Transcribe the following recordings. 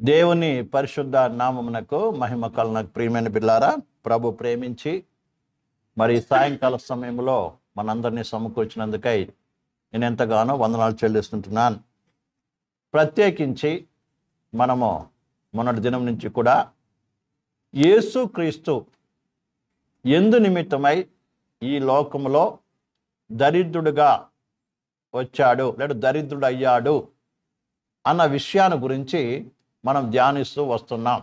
దేవుని పరిశుద్ధ నామమునకు మహిమ కలనకు ప్రియమైన బిడ్లారా ప్రభు ప్రేమించి మరి సాయంకాల సమయంలో మనందరినీ సమకూర్చినందుకై నేను ఎంతగానో వందనాలు చెల్లిస్తుంటున్నాను ప్రత్యేకించి మనము మొన్నటి దినం నుంచి కూడా యేసుక్రీస్తు ఎందు నిమిత్తమై ఈ లోకములో దరిద్రుడుగా వచ్చాడు లేదా దరిద్రుడు అయ్యాడు అన్న విషయాన్ని గురించి మనం ధ్యానిస్తూ వస్తున్నాం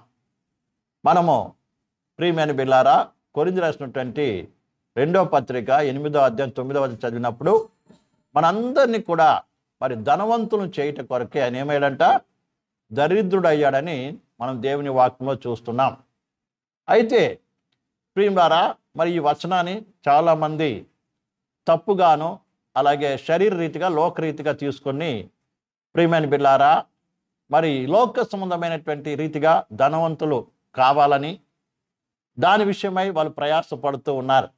మనము ప్రియమైన బిల్లారా కొరింది రాసినటువంటి రెండో పత్రిక ఎనిమిదో అధ్యాయం తొమ్మిదో అధ్యాయం చదివినప్పుడు మనందరినీ కూడా మరి ధనవంతులను చేయట కొరకే ఆయన ఏమయ్యాడంట దరిద్రుడు అయ్యాడని మనం దేవుని వాక్యంలో చూస్తున్నాం అయితే ప్రియులారా మరి ఈ వచనాన్ని చాలామంది తప్పుగాను అలాగే శరీర రీతిగా లోకరీతిగా తీసుకొని ప్రియమైన బిడ్లారా మరి లోక సంబంధమైనటువంటి రీతిగా ధనవంతులు కావాలని దాని విషయమై వాళ్ళు ప్రయాసపడుతూ ఉన్నారు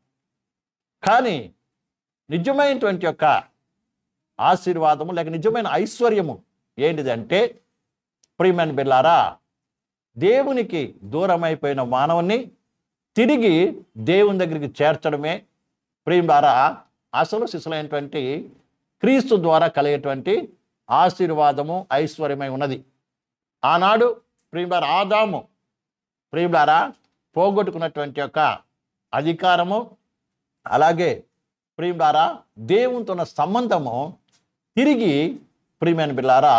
కానీ నిజమైనటువంటి యొక్క ఆశీర్వాదము లేక నిజమైన ఐశ్వర్యము ఏంటిదంటే ప్రియమైన బిడ్లారా దేవునికి దూరమైపోయిన మానవుని తిరిగి దేవుని దగ్గరికి చేర్చడమే ప్రియులారా అసలు శిశులైనటువంటి క్రీస్తు ద్వారా కలిగేటువంటి ఆశీర్వాదము ఐశ్వర్యమై ఉన్నది ఆనాడు ప్రియులారా ఆదాము ప్రియులారా పోగొట్టుకున్నటువంటి యొక్క అధికారము అలాగే ప్రియులారా దేవునితో ఉన్న సంబంధము తిరిగి ప్రియమైన బిల్లారా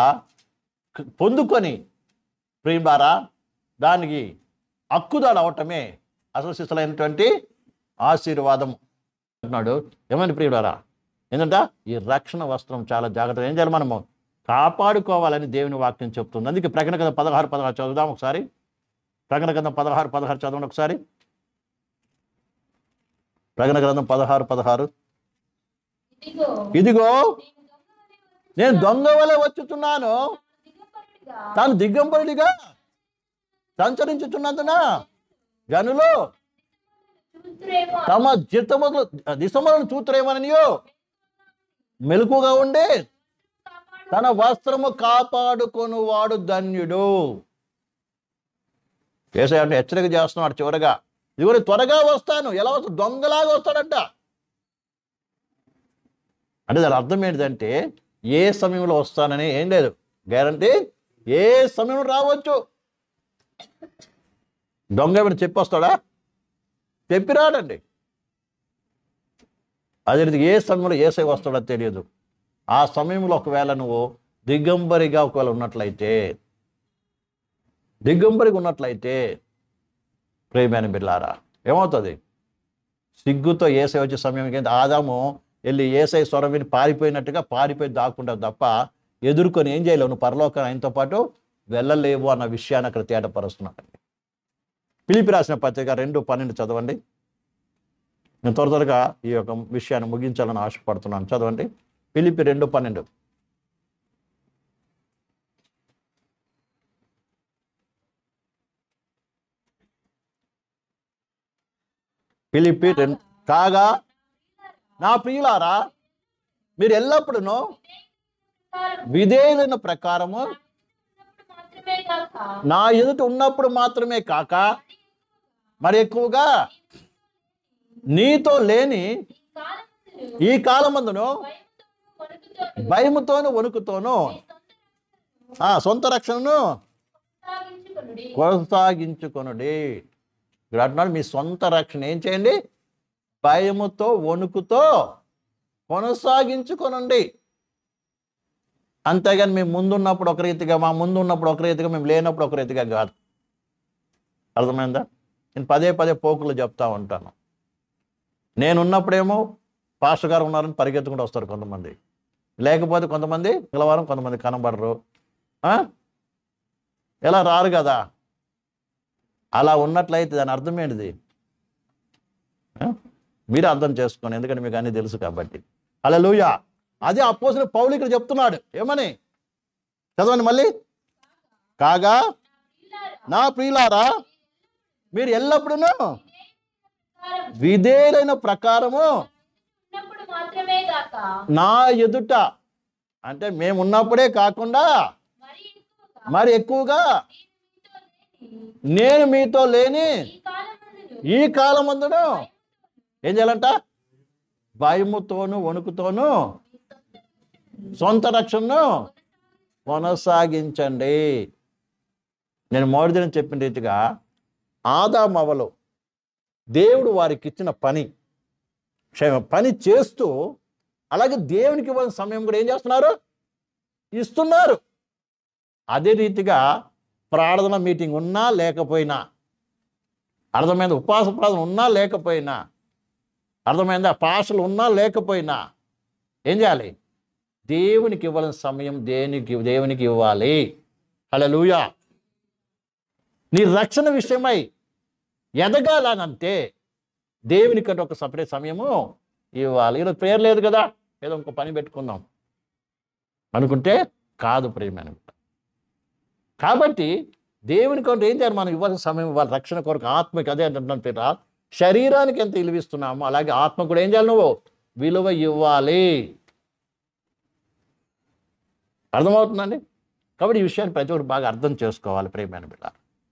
పొందుకొని ప్రియులారా దానికి హక్కుదాడు అవటమే అసలు శిశులైనటువంటి ఆశీర్వాదము అంటున్నాడు ఏమండి ప్రియుడారా ఏంటంట ఈ రక్షణ వస్త్రం చాలా జాగ్రత్తగా ఏం చేయాలి మనము కాపాడుకోవాలని దేవుని వాక్యం చెప్తుంది అందుకే ప్రకటన కదా పదహారు పదహారు చదువుదాం ఒకసారి ప్రకటన గ్రంథం పదహారు పదహారు చదవండి ఒకసారి ప్రకటన గ్రంథం పదహారు పదహారు ఇదిగో ఇదిగో నేను దొంగ నేను దొంగ వలె వలె వచ్చుతున్నాను దిగంబరుడిగా తాను దిగ్గంబరుడిగా సంచరించుచున్నందున జనులు చూతురేమో తమ జితములు దిశములను చూతురేమనియో మెలకుగా ఉండి కాపాడు తన వస్త్రము కాపాడుకొనువాడు ధన్యుడు ఏసై అంటే హెచ్చరిక చేస్తున్నాడు చివరగా ఇదిగో నేను త్వరగా వస్తాను ఎలా వస్తా దొంగలాగా వస్తాడంట అంటే దాని అర్థం ఏంటిదంటే ఏ సమయంలో వస్తానని ఏం లేదు గ్యారంటీ ఏ సమయంలో రావచ్చు దొంగ ఏమైనా చెప్పి వస్తాడా చెప్పి రాడండి అదే రీతిగా ఏ సమయంలో ఏసై వస్తాడో తెలియదు ఆ సమయంలో ఒకవేళ నువ్వు దిగంబరిగా ఒకవేళ ఉన్నట్లయితే దిగంబరిగా ఉన్నట్లయితే ప్రేమైన బిల్లారా ఏమవుతుంది సిగ్గుతో ఏసై వచ్చే సమయం ఏంటి ఆదాము వెళ్ళి ఏసై స్వరం విని పారిపోయినట్టుగా పారిపోయి దాక్కుంటావు తప్ప ఎదుర్కొని ఏం చేయలేవు నువ్వు పరలోకం ఆయనతో పాటు వెళ్ళలేవు అన్న విషయాన్ని అక్కడ తేటపరుస్తున్నాడు పిలిపి రాసిన పత్రిక రెండు పన్నెండు చదవండి నేను త్వర త్వరగా ఈ యొక్క విషయాన్ని ముగించాలని ఆశపడుతున్నాను చదవండి పిలిపి రెండు పన్నెండు పిలిపి రెండు కాగా నా ప్రియులారా మీరు ఎల్లప్పుడూ విధేయులైన ప్రకారము ఉన్నప్పుడు మాత్రమే కాక నా ఎదుట ఉన్నప్పుడు మాత్రమే కాక మరి ఎక్కువగా నీతో లేని ఈ కాలమందును ఈ కాలమందును భయముతోను వణుకుతోను భయముతోను వణుకుతోను మీ సొంత ఆ సొంత రక్షణను కొనసాగించుకొనుడి. కొనసాగించుకొనుడి ఇక్కడ అంటున్నాడు మీ సొంత రక్షణ ఏం చేయండి భయముతో వణుకుతో కొనసాగించుకొనండి అంతేగాని మేము ముందున్నప్పుడు ఒక రీతిగా మా ముందు ఉన్నప్పుడు ఒక రీతిగా మేము లేనప్పుడు ఒక రీతిగా కాదు అర్థమైందా నేను పదే పదే పోకులు చెప్తా ఉంటాను నేనున్నప్పుడేమో పాస్టర్ గారు ఉన్నారని పరిగెత్తుకుంటూ వస్తారు కొంతమంది లేకపోతే కొంతమంది పిలవారం కొంతమంది కనబడరు ఆ? ఎలా రారు కదా అలా ఉన్నట్లయితే దాని అర్థం ఏంటిది ఆ? మీరు అర్థం చేసుకోండి ఎందుకంటే మీకు అన్నీ తెలుసు కాబట్టి అలా లూయా అదే అపోసిన పౌలు ఇక్కడ చెప్తున్నాడు ఏమని చదవండి మళ్ళీ కాగా నా ప్రియులారా మీరు ఎల్లప్పుడూ విధేయులైన ప్రకారము ఉన్నప్పుడు మాత్రమే కాక నా ఎదుట అంటే మేము ఉన్నప్పుడే కాకుండా మరి ఎక్కువగా మరి ఎక్కువగా నేను మీతో లేని ఈ కాలమందును ఈ కాలమందును ఏం చేయాలంట భయముతోను వణుకుతోను సొంత రక్షణను కొనసాగించండి నేను మొదటి దినం చెప్పిన రీతిగా ఆదామవలు దేవుడు వారికి ఇచ్చిన పని క్షమ పని చేస్తూ అలాగే దేవునికి ఇవ్వాల్సిన సమయం కూడా ఏం చేస్తున్నారు ఇస్తున్నారు అదే రీతిగా ప్రార్థన మీటింగ్ ఉన్నా లేకపోయినా అర్థమైంది ఉపవాస ప్రార్థన ఉన్నా లేకపోయినా అర్థమైందా పాషలు ఉన్నా లేకపోయినా ఏం చేయాలి దేవునికి ఇవ్వాల్సిన సమయం దేనికి దేవునికి ఇవ్వాలి హల్లెలూయా నీ రక్షణ విషయమై ఎదగాలనంటే దేవునికంటే ఒక సపరేట్ సమయము ఇవ్వాలి ఈరోజు ప్రేయర్ లేదు కదా ఏదో ఇంకో పని పెట్టుకుందాం అనుకుంటే కాదు ప్రేమైన బిడ్డ. కాబట్టి దేవుని కొరకు ఏం చేయాలి మనం ఇవ్వాల్సిన సమయం ఇవ్వాలి రక్షణ కొరకు ఆత్మకి అదే అంటున్నాను పేట శరీరానికి ఎంత విలువ ఇస్తున్నామో అలాగే ఆత్మ కూడా ఏం చేయాలి నువ్వు విలువ ఇవ్వాలి అర్థమవుతుందండి కాబట్టి ఈ విషయాన్ని ప్రతి ఒక్కరు బాగా అర్థం చేసుకోవాలి ప్రేమైన బిడ్డ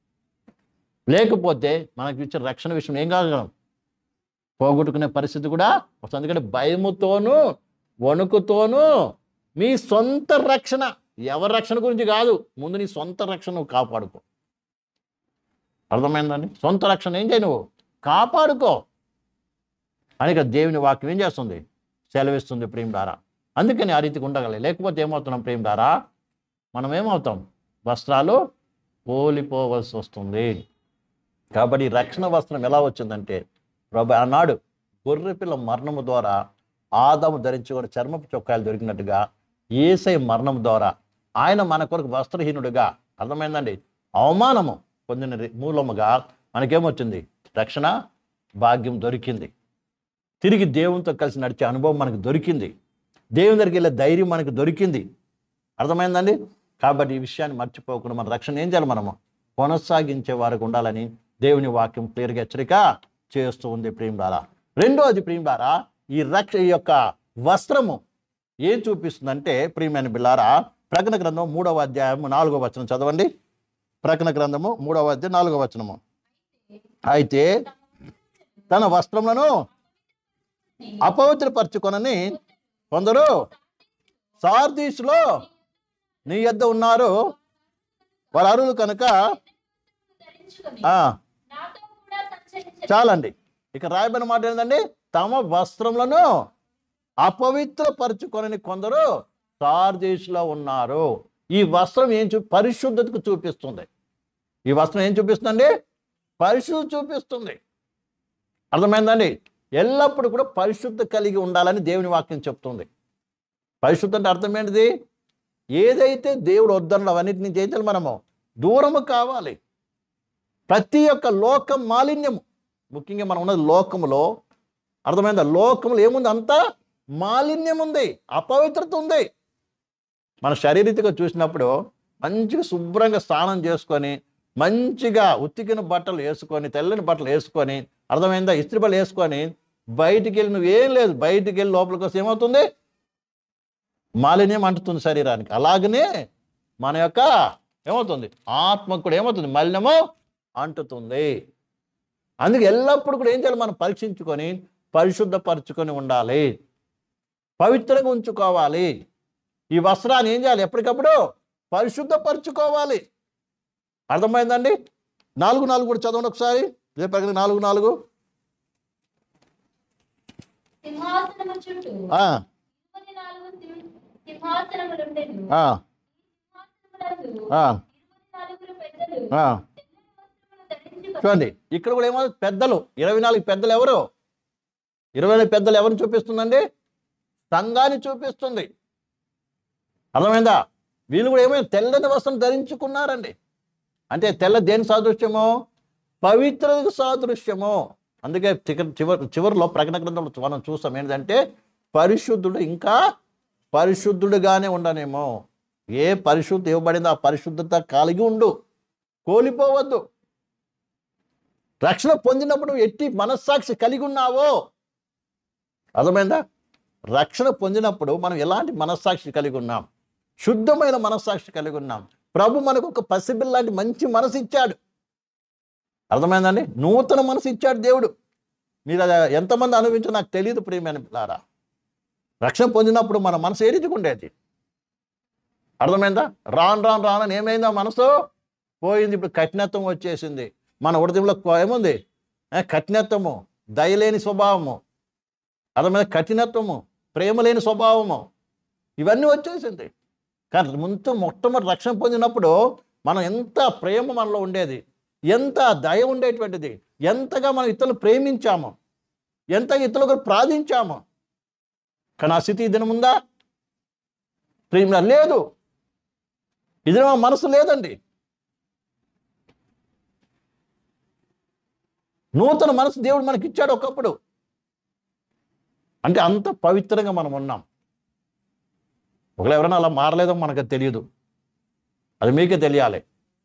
లేకపోతే మనకి ఇచ్చిన రక్షణ విషయం ఏం కాగలం పోగొట్టుకునే పరిస్థితి కూడా వస్తుంది ఎందుకంటే భయముతోనూ వణుకుతోనూ మీ సొంత రక్షణ ఎవరి రక్షణ గురించి కాదు ముందు నీ సొంత రక్షణ నువ్వు కాపాడుకో అర్థమైందండి సొంత రక్షణ ఏం చేయి నువ్వు కాపాడుకో అని ఇక దేవుని వాక్యం ఏం చేస్తుంది సెలవిస్తుంది ప్రేమ ద్వారా అందుకని ఆ రీతికి ఉండగలి లేకపోతే ఏమవుతున్నాం ప్రేమ ద్వారా మనం ఏమవుతాం వస్త్రాలు పోలిపోవలసి వస్తుంది కాబట్టి ఈ రక్షణ వస్త్రం ఎలా వచ్చిందంటే ప్రభు ఆనాడు గొర్రెపిల్ల మరణము ద్వారా ఆదాము ధరించుకుని చర్మపు చొక్కాయలు దొరికినట్టుగా ఏసై మరణం ద్వారా ఆయన మన కొరకు వస్త్రహీనుడిగా అర్థమైందండి అవమానము పొందిన రి- మూలముగా మనకేమొచ్చింది రక్షణ భాగ్యం దొరికింది తిరిగి దేవునితో కలిసి నడిచే అనుభవం మనకు దొరికింది దేవుని దగ్గరికి వెళ్ళే ధైర్యం మనకు దొరికింది అర్థమైందండి కాబట్టి ఈ విషయాన్ని మర్చిపోకుండా మన రక్షణ ఏం చేయాలి మనము కొనసాగించే వారికి ఉండాలని దేవుని వాక్యం క్లియర్గా హెచ్చరిక చేస్తూ ఉంది ప్రేమ ద్వారా రెండోది ప్రేమ ద్వారా ఈ రక్ష ఈ యొక్క వస్త్రము ఏం చూపిస్తుందంటే ప్రియమైన బిల్లారా ప్రకటన గ్రంథం మూడవ అధ్యాయం నాలుగవ వచనం చదవండి ప్రకటన గ్రంథము మూడవ అధ్యాయం నాలుగవ వచనము అయితే తన వస్త్రములను అపవిత్రపరచుకొనని కొందరు సార్దీసులో నీ యొద్ద ఉన్నారు వారు అరులు కనుక ధరించుకొని ఆ, నాతో కూడా సంచరించ చాలండి ఇక రాయబడిన మాట ఏంటండి తమ వస్త్రములను అపవిత్రపరచుకొనని కొందరు సార్దీసులో ఉన్నారు ఈ వస్త్రం ఏం చూ పరిశుద్ధతకు చూపిస్తుంది ఈ వస్త్రం ఏం చూపిస్తుందండి పరిశుద్ధ చూపిస్తుంది అర్థమైందండి ఎల్లప్పుడూ కూడా పరిశుద్ధ కలిగి ఉండాలని దేవుని వాక్యం చెప్తుంది పరిశుద్ధ అంటే అర్థం ఏంటిది ఏదైతే దేవుడు వద్దన్నో అవన్నిటి నుంచి ఏం చేయాలి మనము దూరము కావాలి ప్రతి ఒక్క లోకం మాలిన్యము ముఖ్యంగా మనం ఉన్నది లోకములో అర్థమైందా లోకములో ఏముంది అంతా మాలిన్యం ఉంది అపవిత్రత ఉంది మన శారీరకంగా చూసినప్పుడు మంచిగా శుభ్రంగా స్నానం చేసుకొని మంచిగా ఉతికిన బట్టలు వేసుకొని తెల్లని బట్టలు వేసుకొని అర్థమైందా ఇస్త్రీ బట్టలు వేసుకొని బయటికి వెళ్ళి నువ్వేం లేదు బయటికి వెళ్ళి లోపలికి వస్తే ఏమవుతుంది మాలిన్యం అంటుతుంది శరీరానికి అలాగనే మన యొక్క ఏమవుతుంది ఆత్మకు కూడా ఏమవుతుంది మలినము అంటుతుంది అందుకే ఎల్లప్పుడూ కూడా ఏం చేయాలి మనం పరీక్షించుకొని పరిశుద్ధపరచుకొని ఉండాలి పవిత్రంగా ఉంచుకోవాలి ఈ వస్త్రాన్ని ఏం చేయాలి ఎప్పటికప్పుడు పరిశుద్ధపరచుకోవాలి అర్థమైందండి నాలుగు నాలుగు కూడా చదవండి ఒకసారి ఇదే ప్రకటన నాలుగు నాలుగు సింహాసనము చుట్టూ ఆ, ఇరవై నాలుగు సింహ- సింహాసనములుండెను ఆ, సింహాసనములందు ఆ, ఇరవై నలుగురు పెద్దలు ఆ. తెల్లని వస్త్రములు ధరించుకొని చూడండి ఇక్కడ కూడా ఏమో పెద్దలు ఇరవై నాలుగు పెద్దలు ఎవరు ఇరవై నాలుగు పెద్దలు ఎవరిని చూపిస్తుందండి సంఘాన్ని చూపిస్తుంది అర్థమైందా వీళ్ళు కూడా ఏమైనా తెల్లని వస్త్రం ధరించుకున్నారండి అంటే తెల్ల దేని సాదృశ్యము పవిత్రతకు సాదృశ్యము అందుకే చివరి చివరి చివరిలో ప్రకటన గ్రంథంలో మనం చూస్తాం ఏంటంటే పరిశుద్ధుడు ఇంకా పరిశుద్ధుడుగానే ఉండనేమో ఏ పరిశుద్ధి ఇవ్వబడిందో ఆ పరిశుద్ధత కలిగి ఉండు కోల్పోవద్దు రక్షణ పొందినప్పుడు ఎట్టి మనస్సాక్షి కలిగి ఉన్నావో అర్థమైందా రక్షణ పొందినప్పుడు మనం ఎలాంటి మనస్సాక్షి కలిగి ఉన్నాం శుద్ధమైన మనస్సాక్షి కలిగి ఉన్నాం ప్రభు మనకు ఒక పసిబిల్ లాంటి మంచి మనసు ఇచ్చాడు అర్థమైందండి నూతన మనసు ఇచ్చాడు దేవుడు మీరు అది ఎంతమంది అనుభవించో నాకు తెలియదు ప్రియమైన పిల్లారా రక్షణ పొందినప్పుడు మన మనసు ఏరించుకుండేది అర్థమైందా రాను రాను రాను అని ఏమైందా మనసు పోయింది ఇప్పుడు కఠినత్వం వచ్చేసింది మన ఉడతంలో ఏముంది ఏ, కఠినత్వము దయలేని స్వభావము అర్థమైన కఠినత్వము ప్రేమ లేని స్వభావము ఇవన్నీ వచ్చేసింది కానీ ముందు మొట్టమొదటి రక్షణ పొందినప్పుడు మనం ఎంత ప్రేమ మనలో ఉండేది ఎంత దయ ఉండేటువంటిది ఎంతగా మనం ఇతరులు ప్రేమించాము ఎంతగా ఇతరులకు ప్రార్థించాము కానీ ఆ స్థితి ఈ దినం ఉందా ప్రేమ లేదు ఇది మా మనసు లేదండి నూతన మనసు దేవుడు మనకి ఇచ్చాడు ఒకప్పుడు అంటే అంత పవిత్రంగా మనం ఉన్నాం ఒకవేళ ఎవరైనా అలా మారలేదో మనకు తెలియదు అది మీకే తెలియాలి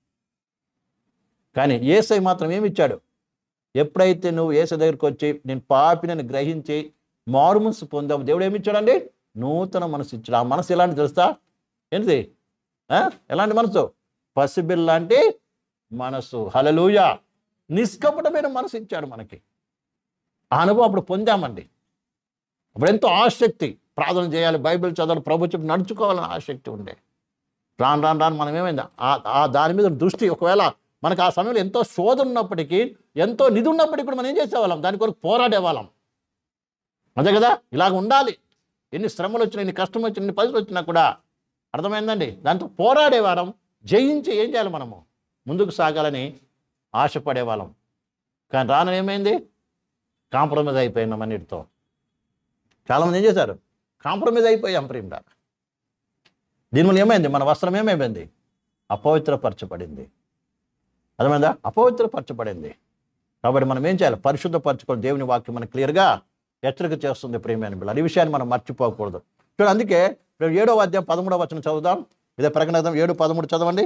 కానీ ఏసై మాత్రం ఏమి ఇచ్చాడు ఎప్పుడైతే నువ్వు ఏసై దగ్గరికి వచ్చి నేను పాపినని గ్రహించి మారు మనసు పొందావు దేవుడు ఏమి ఇచ్చాడండి నూతన మనసు ఇచ్చాడు ఆ మనసు ఎలాంటి తెలుస్తా ఏంటిది ఆ? ఎలాంటి మనసు పసిబిల్ లాంటి మనసు హలలుయ నిష్కపటమైన మనసు ఇచ్చాడు మనకి ఆ అనుభవం అప్పుడు పొందామండి అప్పుడు ఎంతో ఆసక్తి ప్రార్థన చేయాలి బైబిల్ చదవాలి ప్రభు చెప్పి నడుచుకోవాలని ఆసక్తి ఉండే రాను రాను రాను మనం ఏమైంది ఆ- ఆ దాని మీద దృష్టి ఒకవేళ మనకు ఆ సమయంలో ఎంతో శోధన ఉన్నప్పటికీ ఎంతో నిధి ఉన్నప్పటికీ కూడా మనం ఏం చేసేవాళ్ళం దాని కొరకు పోరాడేవాళ్ళం అదే కదా ఇలాగ ఉండాలి ఎన్ని శ్రమలు వచ్చినా ఎన్ని కష్టం వచ్చినా ఎన్ని పరిస్థితులు వచ్చినా కూడా అర్థమైందండి దాంతో పోరాడేవారం జయించి ఏం చేయాలి మనము ముందుకు సాగాలని ఆశపడేవాళ్ళం కానీ రాను ఏమైంది కాంప్రమైజ్ అయిపోయినాం అన్నిటితో చాలామంది ఏం చేశారు కాంప్రమైజ్ అయిపోయాం ప్రేమ దీనివల్ల ఏమైంది మన వస్త్రం ఏమైపోయింది అపవిత్రపరచబడింది అర్థమైందా అపవిత్రపరచబడింది కాబట్టి మనం ఏం చేయాలి పరిశుద్ధపరచుకోవాలి దేవుని వాక్యం మనకు క్లియర్గా హెచ్చరిక చేస్తుంది ప్రేమైన బిడ్డలు ఈ విషయాన్ని మనం మర్చిపోకూడదు చూడండి అందుకే రేపు ఏడో అధ్యాయం పదమూడవ వచనం చదువుదాం ఇదే ప్రకటన గ్రంథం ఏడు పదమూడు చదవండి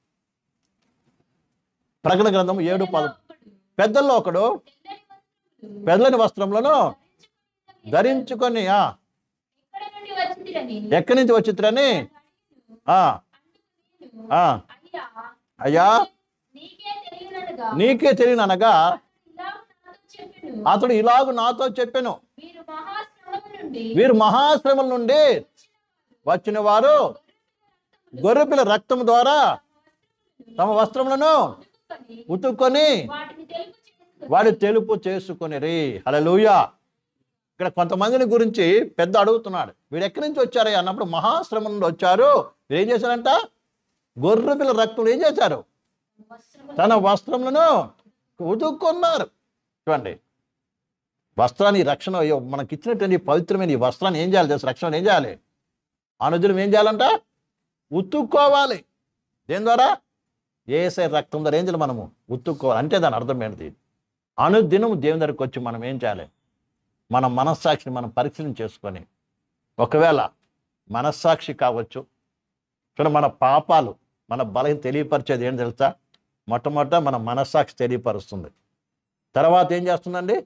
ప్రకటన గ్రంథం ఏడు పద పెద్దల్లో ఒకడు పెద్దలని వస్త్రములను ధరించుకొని ఆ, ఎక్కడ నుండి వచ్చిందిరని ఎక్కడి నుంచి వచ్చిత్రని ఆ, ఆ, అయ్యా అయ్యా నీకే తెలియననగా నీకే తెలియను అనగా ఇలా నాతో చెప్పెను అతడు ఇలాగు నాతో చెప్పాను మీరు మహాశ్రమము నుండి వీరు మహాశ్రమల నుండి వచ్చిన వారు గొర్రెపిల్ల రక్తం ద్వారా తమ వస్త్రములను ఉతుకుకొని ఉతుక్కొని వాటిని తెలుపు చేసుకుని వాడి తెలుపు చేసుకుని రీ హలలుయ ఇక్కడ కొంతమందిని గురించి పెద్ద అడుగుతున్నాడు వీడు ఎక్కడి నుంచి వచ్చారయ్యా అన్నప్పుడు మహాశ్రమం నుండి వచ్చారు వీరు ఏం చేశారంట గొర్రెపిల్ల రక్తం ఏం చేశారు వస్త్రములు తన వస్త్రములను ఉతుక్కున్నారు చూడండి వస్త్రాన్ని ఈ రక్షణ అయ్యో మనకి ఇచ్చినటువంటి ఈ పవిత్రమైన ఈ వస్త్రాన్ని ఏం చేయాలి తెలుసు రక్షణ ఏం చేయాలి అనుదినం ఏం చేయాలంట ఉతుక్కోవాలి దేని ద్వారా ఏసై రక్తం ద్వారా ఏం చేయాలి మనము ఉతుక్కోవాలి అంటే దాని అర్థం ఏంటిది అనుదినం దేవుని దగ్గరికి వచ్చి మనం ఏం చేయాలి మన మనస్సాక్షిని మనం పరిశీలన చేసుకొని ఒకవేళ మనస్సాక్షి కావచ్చు చూడండి మన పాపాలు మన బలహీన తెలియపరిచేది ఏం తెలుసా మొట్టమొదట మన మనస్సాక్షి తెలియపరుస్తుంది తర్వాత ఏం చేస్తుందండి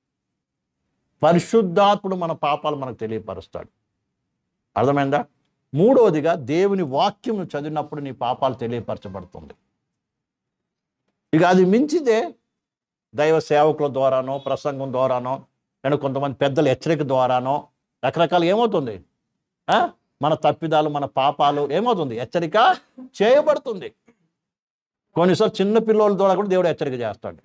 పరిశుద్ధాత్ముడు మన పాపాలు మనకు తెలియపరుస్తాడు అర్థమైందా మూడవదిగా దేవుని వాక్యం చదివినప్పుడు నీ పాపాలు తెలియపరచబడుతుంది ఇక అది మించితే దైవ సేవకుల ద్వారానో ప్రసంగం ద్వారానో నేను కొంతమంది పెద్దల హెచ్చరిక ద్వారానో రకరకాల ఏమవుతుంది ఆ? మన తప్పిదాలు మన పాపాలు ఏమవుతుంది హెచ్చరిక చేయబడుతుంది కొన్నిసార్లు చిన్న పిల్లల ద్వారా కూడా దేవుడు హెచ్చరిక చేస్తాడు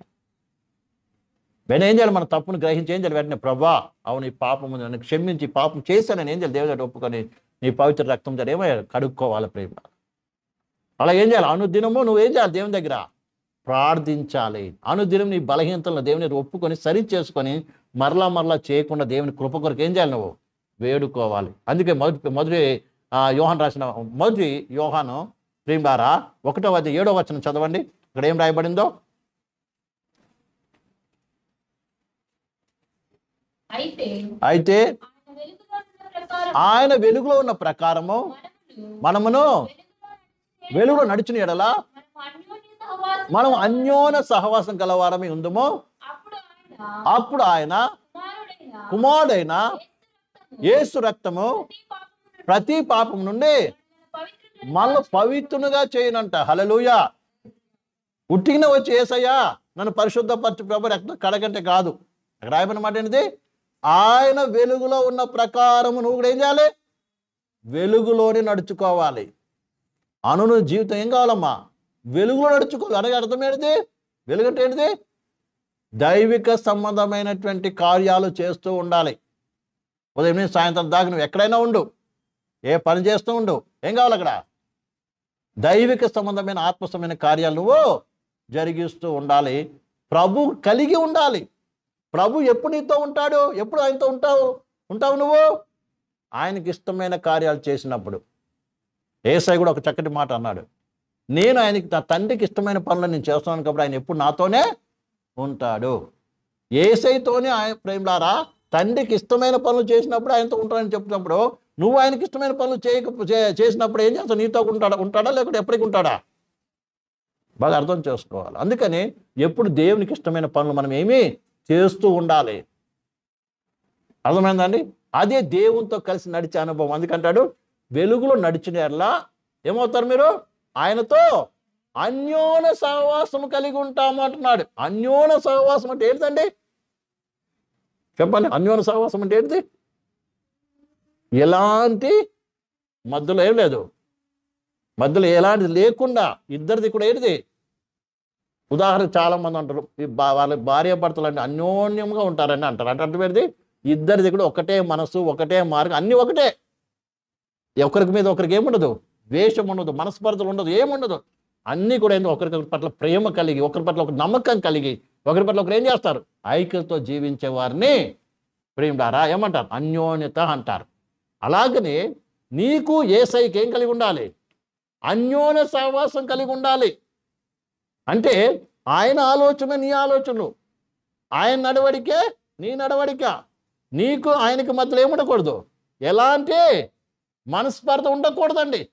వెంటనే ఏం చేయాలి మన తప్పును గ్రహించి ఏం చేయాలి వెంటనే ప్రభా అవును ఈ పాపం ఉంది నన్ను క్షమించి ఈ పాపం చేశానని ఏం చేయాలి దేవుడి దగ్గర ఒప్పుకొని నీ పవిత్ర రక్తం దగ్గర ఏమో కడుక్కోవాలి ప్రేమ అలా ఏం చేయాలి అనుదినము నువ్వు ఏం చేయాలి దేవుని దగ్గర ప్రార్థించాలి అనుదినం నీ బలహీనతలను దేవుని దగ్గర ఒప్పుకొని సరి చేసుకొని మరలా మరలా చేయకుండా దేవుని కృప కొరకు ఏం చేయాలి నువ్వు వేడుకోవాలి అందుకే మొదటి మొదటి ఆ, యోహాన్ రాసిన మొదటి యోహాను ప్రేమారా ఒకటో అధ్యాయం ఏడో వచనం చదవండి ఇక్కడ ఏం రాయబడిందో అయితే అయితే ఆయన వెలుగులో ఉన్న ప్రకారం ఆయన వెలుగులో ఉన్న ప్రకారము మనమును మనమును వెలుగులో నడిచే వెలుగులో నడిచిన ఎడల మనం అన్యోన్య సహవాసం మనం అన్యోన సహవాసం గలవారమై ఉందము అప్పుడు ఆయన అప్పుడు ఆయన కుమారుడైన కుమారుడైన రక్తము యేసు రక్తము ప్రతి పాపము నుండి ప్రతి పాపం నుండి పవిత్రులను మనల్ని పవిత్రునిగా చేయనంట హలలుయ ఉట్టిగానే వచ్చి ఏసయ్యా నన్ను పరిశుద్ధపరచు ప్రభు రక్తం కడగంటే కాదు అక్కడ రాయబడిన మాట ఏంటిది ఆయన వెలుగులో ఉన్న ప్రకారము నువ్వు కూడా ఏం చేయాలి వెలుగులోనే నడుచుకోవాలి అనును జీవితం ఏం కావాలమ్మా వెలుగులో నడుచుకోవాలి అనగా అర్థం ఏంటిది వెలుగు అంటే ఏంటిది దైవిక సంబంధమైనటువంటి కార్యాలు చేస్తూ ఉండాలి ఉదయం నుంచి సాయంత్రం దాకా నువ్వు ఎక్కడైనా ఉండు ఏ పని చేస్తూ ఉండు ఏం కావాలి అక్కడ దైవిక సంబంధమైన ఆత్మ సంబంధమైన కార్యాలు నువ్వు జరిగిస్తూ ఉండాలి ప్రభు కలిగి ఉండాలి ప్రభు ఎప్పుడు నీతో ఉంటాడు ఎప్పుడు ఆయనతో ఉంటావు ఉంటావు నువ్వు ఆయనకి ఇష్టమైన కార్యాలు చేసినప్పుడు ఏసై కూడా ఒక చక్కటి మాట అన్నాడు నేను ఆయనకి నా తండ్రికి ఇష్టమైన పనులు నేను చేస్తున్నాను కాబట్టి ఆయన ఎప్పుడు నాతోనే ఉంటాడు ఏసైతోనే ఆయన ప్రేమలారా తండ్రికి ఇష్టమైన పనులు చేసినప్పుడు ఆయనతో ఉంటాడని చెప్తున్నప్పుడు నువ్వు ఆయనకి ఇష్టమైన పనులు చేయక చే- చేసినప్పుడు ఏం చేస్తావు నీతో ఉంటాడా ఉంటాడా లేకపోతే ఎప్పటికి ఉంటాడా బాగా అర్థం చేసుకోవాలి అందుకని ఎప్పుడు దేవునికి ఇష్టమైన పనులు మనం ఏమీ చేస్తూ ఉండాలి అర్థమైందండి అదే దేవునితో కలిసి నడిచే అనుభవం అందుకంటాడు వెలుగులో నడిచిన ఎట్లా ఏమవుతారు మీరు ఆయనతో అన్యోన సహవాసం కలిగి ఉంటాము అంటున్నాడు అన్యోన సహవాసం అంటే ఏంటండి చెప్పండి అన్యోన సహవాసం అంటే ఏంటిది ఎలాంటి మధ్యలో ఏం లేదు మధ్యలో ఎలాంటిది లేకుండా ఇద్దరిది కూడా ఏంటిది ఉదాహరణ చాలా మంది అంటారు ఈ బా- వాళ్ళ భార్య భర్తలు అంటే అన్యోన్యంగా ఉంటారని అంటారు అంటే అర్థం ఏంటిది ఇద్దరిది కూడా ఒకటే మనసు ఒకటే మార్గం అన్నీ ఒకటే ఒకరికి మీద ఒకరికి ఏముండదు ద్వేషం ఉండదు మనస్పర్ధలు ఉండదు ఏముండదు అన్నీ కూడా ఏందో ఒకరికి పట్ల ప్రేమ కలిగి ఒకరి పట్ల ఒక నమ్మకం కలిగి ఒకరి పట్ల ఒకరు ఏం చేస్తారు ఐక్యతతో జీవించే వారిని ప్రేమడారా ఏమంటారు అన్యోన్యత అంటారు అలాగనే నీకు ఏసైకి ఏం కలిగి ఉండాలి అన్యోన్య సహవాసం కలిగి ఉండాలి అంటే ఆయన ఆలోచన నీ ఆలోచనలు ఆయన నడవడికే నీ నడవడిక నీకు ఆయనకి మధ్యలో ఏముండకూడదు ఎలాంటి మనస్పర్ధ ఉండకూడదండి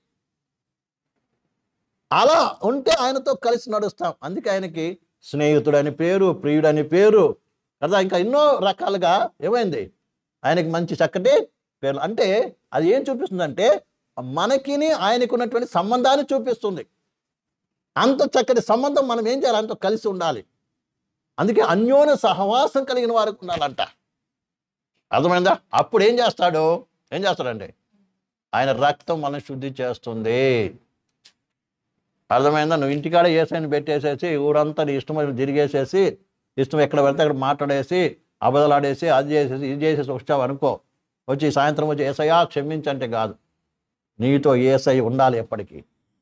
అలా ఉంటే ఆయనతో కలిసి నడుస్తాం అందుకే ఆయనకి స్నేహితుడని పేరు ప్రియుడని పేరు కదా ఇంకా ఎన్నో రకాలుగా ఏమైంది ఆయనకి మంచి చక్కటి పేర్లు అంటే అది ఏం చూపిస్తుందంటే మనకిని ఆయనకు ఉన్నటువంటి సంబంధాన్ని చూపిస్తుంది అంత చక్కటి సంబంధం మనం ఏం చేయాలి ఆయనతో కలిసి ఉండాలి అందుకే అన్యోన్య సహవాసం కలిగిన వారికి ఉండాలంట అర్థమైందా అప్పుడు ఏం చేస్తాడు ఏం చేస్తాడండి ఆయన రక్తం మనం శుద్ధి చేస్తుంది అర్థమైందా నువ్వు ఇంటికాడ ఏసైని పెట్టేసేసి ఊరంతా నీ ఇష్టం వచ్చి తిరిగేసేసి ఇష్టం ఎక్కడ పెడితే అక్కడ మాట్లాడేసి అబదలాడేసి అది చేసేసి ఇది చేసేసి వచ్చావు అనుకో వచ్చి సాయంత్రం వచ్చి ఏసయ్యా క్షమించంటే కాదు నీతో ఏసై ఉండాలి ఎప్పటికీ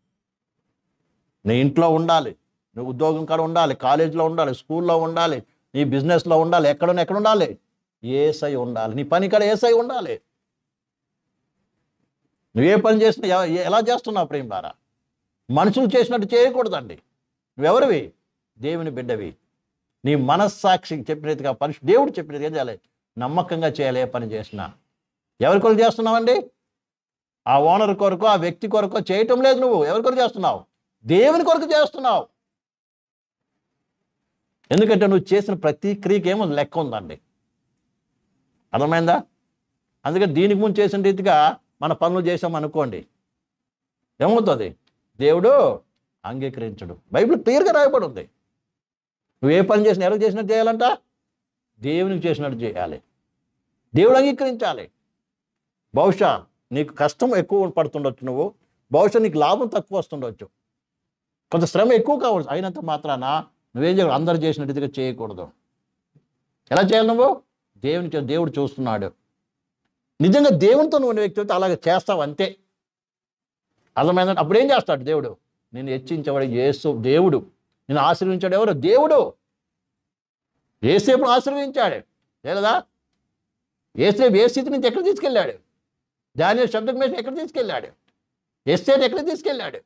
నీ ఇంట్లో ఉండాలి నువ్వు ఉద్యోగం కాడ ఉండాలి కాలేజీలో ఉండాలి స్కూల్లో ఉండాలి నీ బిజినెస్లో ఉండాలి ఎక్కడున్నా ఎక్కడ ఉండాలి ఏసై ఉండాలి నీ పని కాడ ఏసై ఉండాలి నువ్వు ఏ పని చేసినా ఎ- ఎ- ఎలా చేస్తున్నావు ప్రేమలారా మనుషులు చేసినట్టు చేయకూడదండి నువ్వెవరివి దేవుని బిడ్డవి నీ మనస్సాక్షికి చెప్పినట్టుగా పరిశు దేవుడు చెప్పినట్టుగా ఏం చేయాలి నమ్మకంగా చేయాలి ఏ పని చేసినా ఎవరి కొరకు చేస్తున్నావండి ఆ ఓనర్ కొరకు ఆ వ్యక్తి కొరకు చేయటం లేదు నువ్వు ఎవరి కొరకు చేస్తున్నావు దేవుని కొరకు చేస్తున్నావు ఎందుకంటే నువ్వు చేసిన ప్రతి క్రియకి ఏమో లెక్క ఉందండి అర్థమైందా అందుకని దీనికి ముందు చేసిన రీతిగా మన పనులు చేసాం అనుకోండి ఏమవుతుంది దేవుడు అంగీకరించడు బైబిల్ క్లియర్గా రాయబడి ఉంది నువ్వు ఏ పని చేసినా ఎవరికి చేసినట్టు చేయాలంట దేవునికి చేసినట్టు చేయాలి దేవుడు అంగీకరించాలి బహుశా నీకు కష్టం ఎక్కువ పడుతుండొచ్చు నువ్వు బహుశా నీకు లాభం తక్కువ వస్తుండొచ్చు కొంత శ్రమ ఎక్కువ కావచ్చు అయినంత మాత్రాన నువ్వేం చేయాలి అందరు చేసిన రీతిగా చేయకూడదు ఎలా చేయాలి నువ్వు దేవుని చే- దేవుడు చూస్తున్నాడు నిజంగా దేవునితో నువ్వు ఉన్న వ్యక్తి అయితే అలాగే చేస్తావు అంతే అర్థమైందంటే అప్పుడు ఏం చేస్తాడు దేవుడు నేను హెచ్చించేవాడు యేసు దేవుడు నేను ఆశీర్వించాడు ఎవరు దేవుడు ఏసేపుడు ఆశీర్వించాడు లేదా ఏసేపు ఏ స్థితి నుంచి ఎక్కడ తీసుకెళ్ళాడు దాని శబ్దం మీద ఎక్కడ తీసుకెళ్ళాడు ఎస్టేట్ ఎక్కడ తీసుకెళ్ళాడు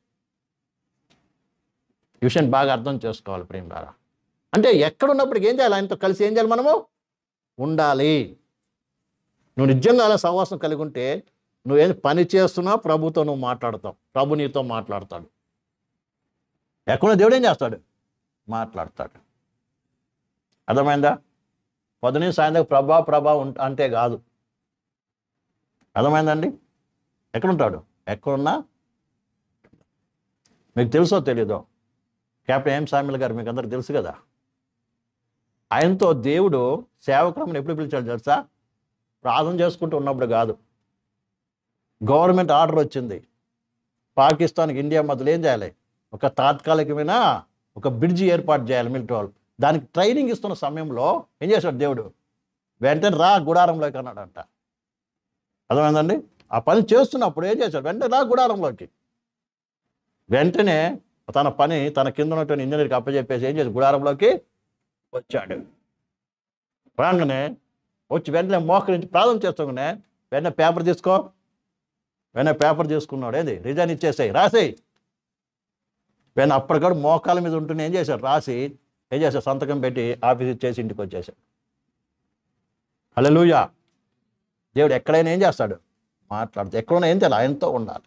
ఈ విషయాన్ని బాగా అర్థం చేసుకోవాలి ప్రేమ ద్వారా అంటే ఎక్కడున్నప్పటికి ఏం చేయాలి ఆయనతో కలిసి ఏం చేయాలి మనము ఉండాలి నువ్వు నిజంగా అలా సహవాసం కలిగి ఉంటే నువ్వేం పని చేస్తున్నా ప్రభుతో నువ్వు మాట్లాడతావు ప్రభు నీతో మాట్లాడతాడు ఎక్కడ దేవుడు ఏం చేస్తాడు మాట్లాడతాడు అర్థమైందా పొద్దున సాయంత్రం ప్రభా ప్రభా ఉంట అంటే కాదు అర్థమైందండి ఎక్కడుంటాడు ఎక్కడున్నా మీకు తెలుసో తెలీదో కెప్టెన్ ఎం సామిల్ గారు మీకు అందరికి తెలుసు కదా ఆయనతో దేవుడు సేవకులను ఎప్పుడు పిలిచాడు తెలుసా ప్రార్థన చేసుకుంటూ ఉన్నప్పుడు కాదు గవర్నమెంట్ ఆర్డర్ వచ్చింది పాకిస్తాన్కి ఇండియా మధ్యలో ఏం చేయాలి ఒక తాత్కాలికమైన ఒక బ్రిడ్జి ఏర్పాటు చేయాలి మిలిటరీ వాళ్ళు దానికి ట్రైనింగ్ ఇస్తున్న సమయంలో ఏం చేశాడు దేవుడు వెంటనే రా గుడారంలోకి అన్నాడంట అర్థమైందండి ఆ పని చేస్తున్నప్పుడు ఏం చేశాడు వెంటనే రా గుడారంలోకి వెంటనే తన పని తన కింద ఉన్నటువంటి ఇంజనీర్కి అప్పచెప్పేసి ఏం చేసి గుడారంలోకి వచ్చాడు రాగానే వచ్చి వెంటనే మోకరించి ప్రార్థన చేస్తాగానే వెంటనే పేపర్ తీసుకో వెంటనే పేపర్ తీసుకున్నాడు ఏంది రిజైన్ ఇచ్చేసాయి రాసేయి వెంటనే అప్పటికప్పుడు మోకాల మీద ఉంటూనే ఏం చేశాడు రాసి ఏం చేశాడు సంతకం పెట్టి ఆఫీస్ ఇచ్చేసి ఇంటికి వచ్చేసాడు హల్లెలూయా దేవుడు ఎక్కడైనా ఏం చేస్తాడు మాట్లాడుతూ ఎక్కడైనా ఏం చేయాలి ఆయనతో ఉండాలి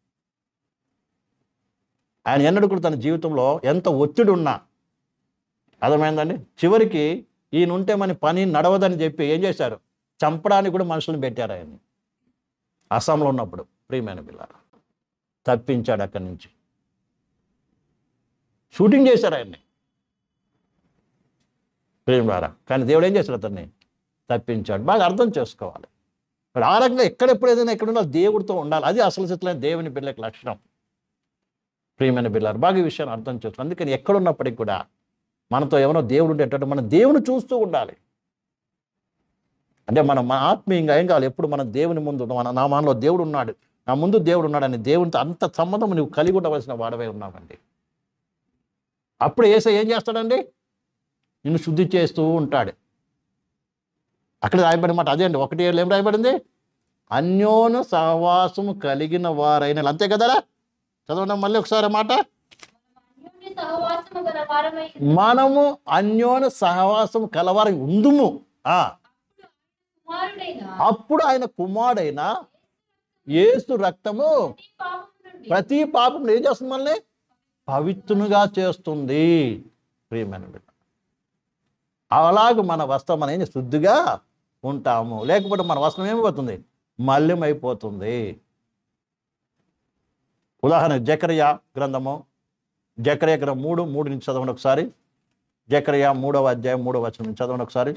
ఆయన ఎన్నడూ కూడా తన జీవితంలో ఎంత ఒత్తిడి ఉన్నా అర్థమైందండి చివరికి ఈయన ఉంటే మన పని నడవదని చెప్పి ఏం చేశారు చంపడానికి కూడా మనుషులను పెట్టారు ఆయన్ని అస్సాంలో ఉన్నప్పుడు ప్రియమైన పిల్లలు తప్పించాడు అక్కడి నుంచి షూటింగ్ చేశారు ఆయన్ని ప్రేమలారా కానీ దేవుడు ఏం చేశాడు అతన్ని తప్పించాడు బాగా అర్థం చేసుకోవాలి మరి ఆ రకంగా ఎక్కడెప్పుడు ఏదైనా ఎక్కడ ఉండాలి దేవుడితో ఉండాలి అది అసలు స్థితిలో దేవుని పిల్లకి లక్షణం ప్రియమైన పిల్లలు బాగా ఈ విషయాన్ని అర్థం చేసుకోవాలి అందుకని ఎక్కడున్నప్పటికీ కూడా మనతో ఎవరో దేవుడు ఉండేటట్టు మనం దేవుని చూస్తూ ఉండాలి అంటే మనం మన ఆత్మీయంగా ఏం కావాలి ఎప్పుడు మన దేవుని ముందు మన నా మనలో దేవుడు ఉన్నాడు నా ముందు దేవుడు ఉన్నాడని దేవునితో అంత సంబంధం నువ్వు కలిగి ఉండవలసిన వాడవై ఉన్నావండి అప్పుడు ఏసై ఏం చేస్తాడండి నిన్ను శుద్ధి చేస్తూ ఉంటాడు అక్కడ రాయబడిన మాట అదే అండి ఒకటి ఏళ్ళు ఏం రాయబడింది అన్యోన సహవాసము కలిగిన వారైన అంతే కదరా చదవండి మళ్ళీ ఒకసారి ఆ మాట అన్యోన్య సహవాసము గల వారమై మనము అన్యోన సహవాసం కలవారి ఉందుము ఆ కుమారుడైన అప్పుడు ఆయన కుమారుడైన యేసు రక్తము ప్రతి పాపం నుండి ప్రతి పాపం ఏం చేస్తుంది మనల్ని పవిత్రునిగా చేస్తుంది ప్రియమైన బిడ్డ అలాగ మన వస్త్రం మనం ఏం చేస్తుంది? శుద్ధిగా ఉంటాము లేకపోతే మన వస్త్రం ఏమైపోతుంది మల్యమైపోతుంది ఉదాహరణ జకరయ గ్రంథము జకరయ గ్రంథం మూడు మూడు నుంచి చదవండి ఒకసారి జకరయ మూడవ అధ్యాయం మూడవ వచనం నుంచి చదవండి ఒకసారి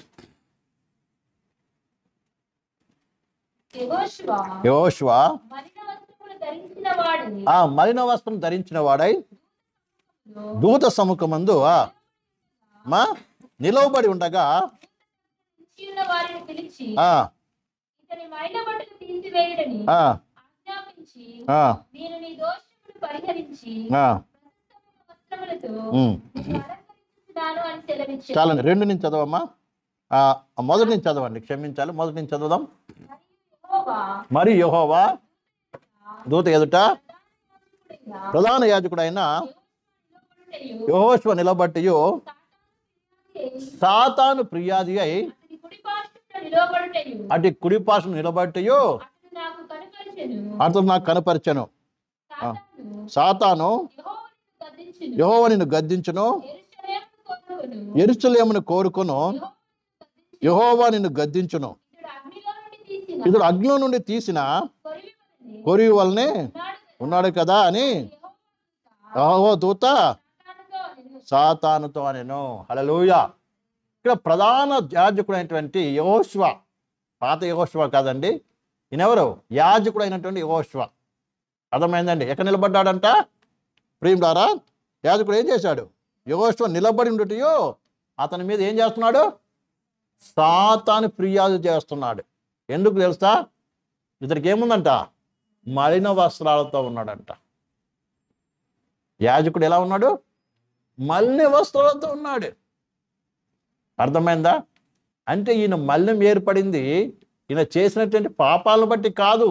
యెహోషువ యోష్వ మలిన వస్త్రములు ధరించిన వాడు ఆ మలిన వస్త్రం ధరించిన వాడై దూత సముఖమందు ఆ, మా నిలవబడి ఉండగా ఉన్న వారిని పిలిచి ఆ, ఇతని మైల బట్టలు తీసివేయడని ఆ, ఆజ్ఞాపించి ఆ, నేను నీ దోషములు పరిహరించి ఆ, ప్రస్తుతమైన వస్త్రములతో ఉమ్. నిన్ను అలంకరించుచున్నాను అని సెలవిచ్చాను చాలండి రెండు నుంచి చదవమ్మా ఆ, మొదటి నుంచి చదవండి క్షమించాలి మొదటి నుంచి చదువుదాం యెహోవా మరి యెహోవా దూత ఎదుట యాజకుడైన ప్రధాన యాజకుడైన నిలబడుటయు, యహోష్వ నిలబట్టి సాతాను సాతాను ప్రియాది అయి అతని కుడి పార్శ్వమున నిలబడుటయు, అటు కుడిపాసును నిలబట్టి అతడు నాకు కనుపరిచెను. అతను నాకు కనపరిచెను సాతాను సాతాను యెహోవాను గద్దించును. యహోవ నిన్ను గద్దించును యెరూషలేమును కొనుకొను. ఎరుసలేమును కోరుకును యెహోవాను గద్దించును. యహోవా నిన్ను గద్దించును ఇతడు అగ్నిలో నుండి తీసిన ఇతడు అగ్నిలో నుండి తీసిన కొరివి వలె కొరివి వలనే ఉన్నాడు కదా. ఉన్నాడు కదా అని యెహోవా యహోవా దూత సాతానుతో అనెను. సాతానుతో అనెను హల్లెలూయ ఇక్కడ ప్రధాన యాజకుడైనటువంటి యహోష్వ పాత యహోష్వ కాదండి ఈయనెవరు యాజకుడు అయినటువంటి యహోష్వ అర్థమైందండి ఎక్కడ నిలబడ్డాడంట ప్రియుడారా యాజకుడు ఏం చేశాడు యహోష్వ నిలబడి ఉండటయో అతని మీద ఏం చేస్తున్నాడు సాతాను ఫిర్యాదు చేస్తున్నాడు ఎందుకు తెలుసా ఇతనికి ఏముందంట మలిన వస్త్రాలతో ఉన్నాడంట యాజకుడు ఎలా ఉన్నాడు మలిన వస్త్రాలతో ఉన్నాడు అర్థమైందా అంటే ఈయన మలినం ఏర్పడింది ఈయన చేసినటువంటి పాపాలను బట్టి కాదు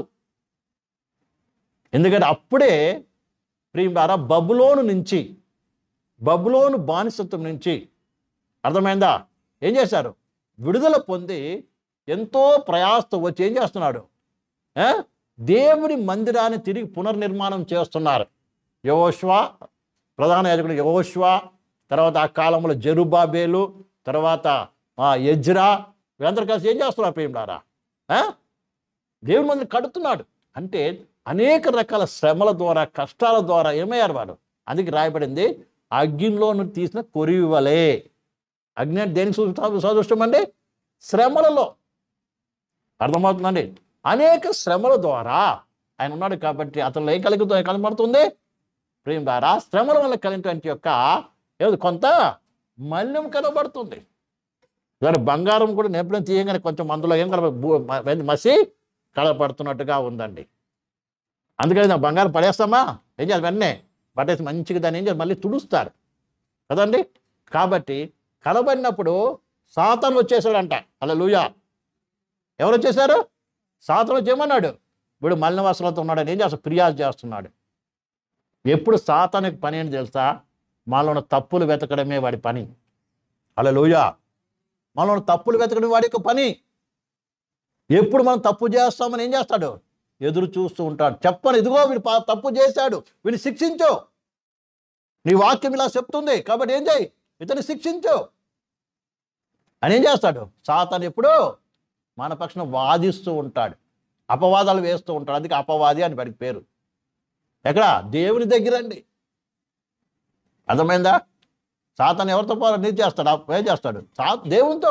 ఎందుకంటే అప్పుడే ప్రియులారా బబులోను నుంచి బబులోను బానిసత్వం నుంచి అర్థమైందా ఏం చేశారు విడుదల పొంది ఎంతో ప్రయాసతో వచ్చి ఏం చేస్తున్నాడు ఆ? దేవుని మందిరాన్ని తిరిగి పునర్నిర్మాణం చేస్తున్నారు యహోష్వ ప్రధాన యాజకుడు యహోష్వ తర్వాత ఆ కాలంలో జెరుబాబేలు తర్వాత ఆ ఎజ్రా వీళ్ళందరూ కలిసి ఏం చేస్తున్నారు ప్రేమలారా ఆ? దేవుని మందిని కడుతున్నాడు అంటే అనేక రకాల శ్రమల ద్వారా కష్టాల ద్వారా ఏమయ్యారు వాడు అందుకే రాయబడింది అగ్నిలో నుండి తీసిన కొరివి వలె అగ్ని అంటే దేనికి సూ- సదృష్టం అండి శ్రమలలో అర్థమవుతుందండి అనేక శ్రమల ద్వారా ఆయన ఉన్నాడు కాబట్టి అతను ఏం కలుగుతుంది కనబడుతుంది ప్రేమ ద్వారా శ్రమల వల్ల కలిగినటువంటి యొక్క ఏదో కొంత మల్యం కనబడుతుంది కానీ బంగారం కూడా నేపథ్యం తీయగానే కొంచెం అందులో ఏం కనబ భూ- మ- మసి కనబడుతున్నట్టుగా ఉందండి అందుకని నా బంగారం పడేస్తామా ఏం చేయాలి వెంటనే పడేసి మంచిగా దాన్ని ఏం చేయాలి మళ్ళీ తుడుస్తారు కదండి కాబట్టి కనబడినప్పుడు సాతాను వచ్చేసాడంట అలా లూయా ఎవరు వచ్చేసారు సాతాను వచ్చేయమన్నాడు వీడు మలిన వస్త్రాలతో ఉన్నాడని ఏం చేస్తాడు ఫిర్యాదు చేస్తున్నాడు ఎప్పుడు సాతానికి పని ఏంటి తెలుసా మాలో ఉన్న తప్పులు వెతకడమే వాడి పని అలా లూయా మనలో ఉన్న తప్పులు వెతకడం వాడి యొక్క పని ఎప్పుడు మనం తప్పు చేస్తామని ఏం చేస్తాడు ఎదురు చూస్తూ ఉంటాడు చెప్పను ఇదిగో వీడు పా- తప్పు చేశాడు వీడిని శిక్షించు నీ వాక్యం ఇలా చెప్తుంది కాబట్టి ఏం చేయి ఇతన్ని శిక్షించు అని ఏం చేస్తాడు సాతాను ఎప్పుడు మన పక్షాన వాదిస్తూ ఉంటాడు అపవాదాలు వేస్తూ ఉంటాడు అందుకే అపవాది అని వాడికి పేరు ఎక్కడ దేవుని దగ్గరండి అర్థమైందా సాతాను ఎవరితో పోరా నీతి చేస్తాడు ఆ- ఏం చేస్తాడు సా దేవునితో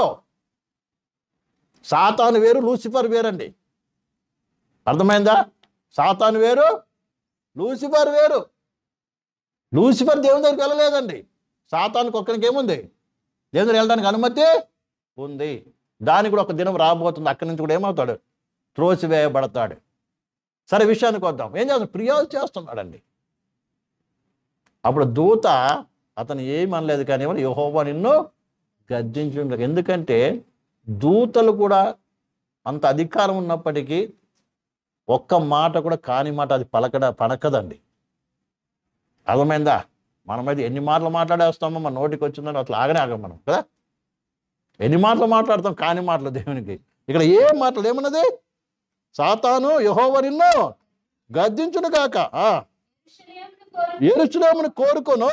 సాతాను వేరు లూసిఫర్ వేరండి అర్థమైందా సాతాను వేరు లూసిఫర్ వేరు లూసిఫర్ దేవుని దగ్గరికి వెళ్ళలేదండి సాతానికి ఒక్కరికి ఏముంది దేవుని దగ్గరికి వెళ్ళడానికి అనుమతి ఉంది దానికి కూడా ఒక దినం రాబోతుంది అక్కడి నుంచి కూడా ఏమవుతాడు త్రోసివేయబడతాడు సరే విషయానికి వద్దాం ఏం చేస్తాడు ఫిర్యాదు చేస్తున్నాడండి అప్పుడు దూత అతను ఏం అనలేదు కానీ యహోవా నిన్ను గద్దించు ఎందుకంటే దూతలు కూడా అంత అధికారం ఉన్నప్పటికీ ఒక్క మాట కూడా కాని మాట అది పలకడ పలకదండి అర్థమైందా మనమైతే ఎన్ని మాటలు మాట్లాడేస్తామో మన నోటికి వచ్చిందని అట్లా ఆగనే ఆగం మనం కదా ఎన్ని మాటలు మాట్లాడతాం కాని మాటలు దేవునికి ఇక్కడ ఏ మాటలు ఏమన్నది సాతాను యహోవ నిన్ను గద్దించును కాక ఆ, యెరూషలేమును కోరు ఎరుచులేమని కోరుకోను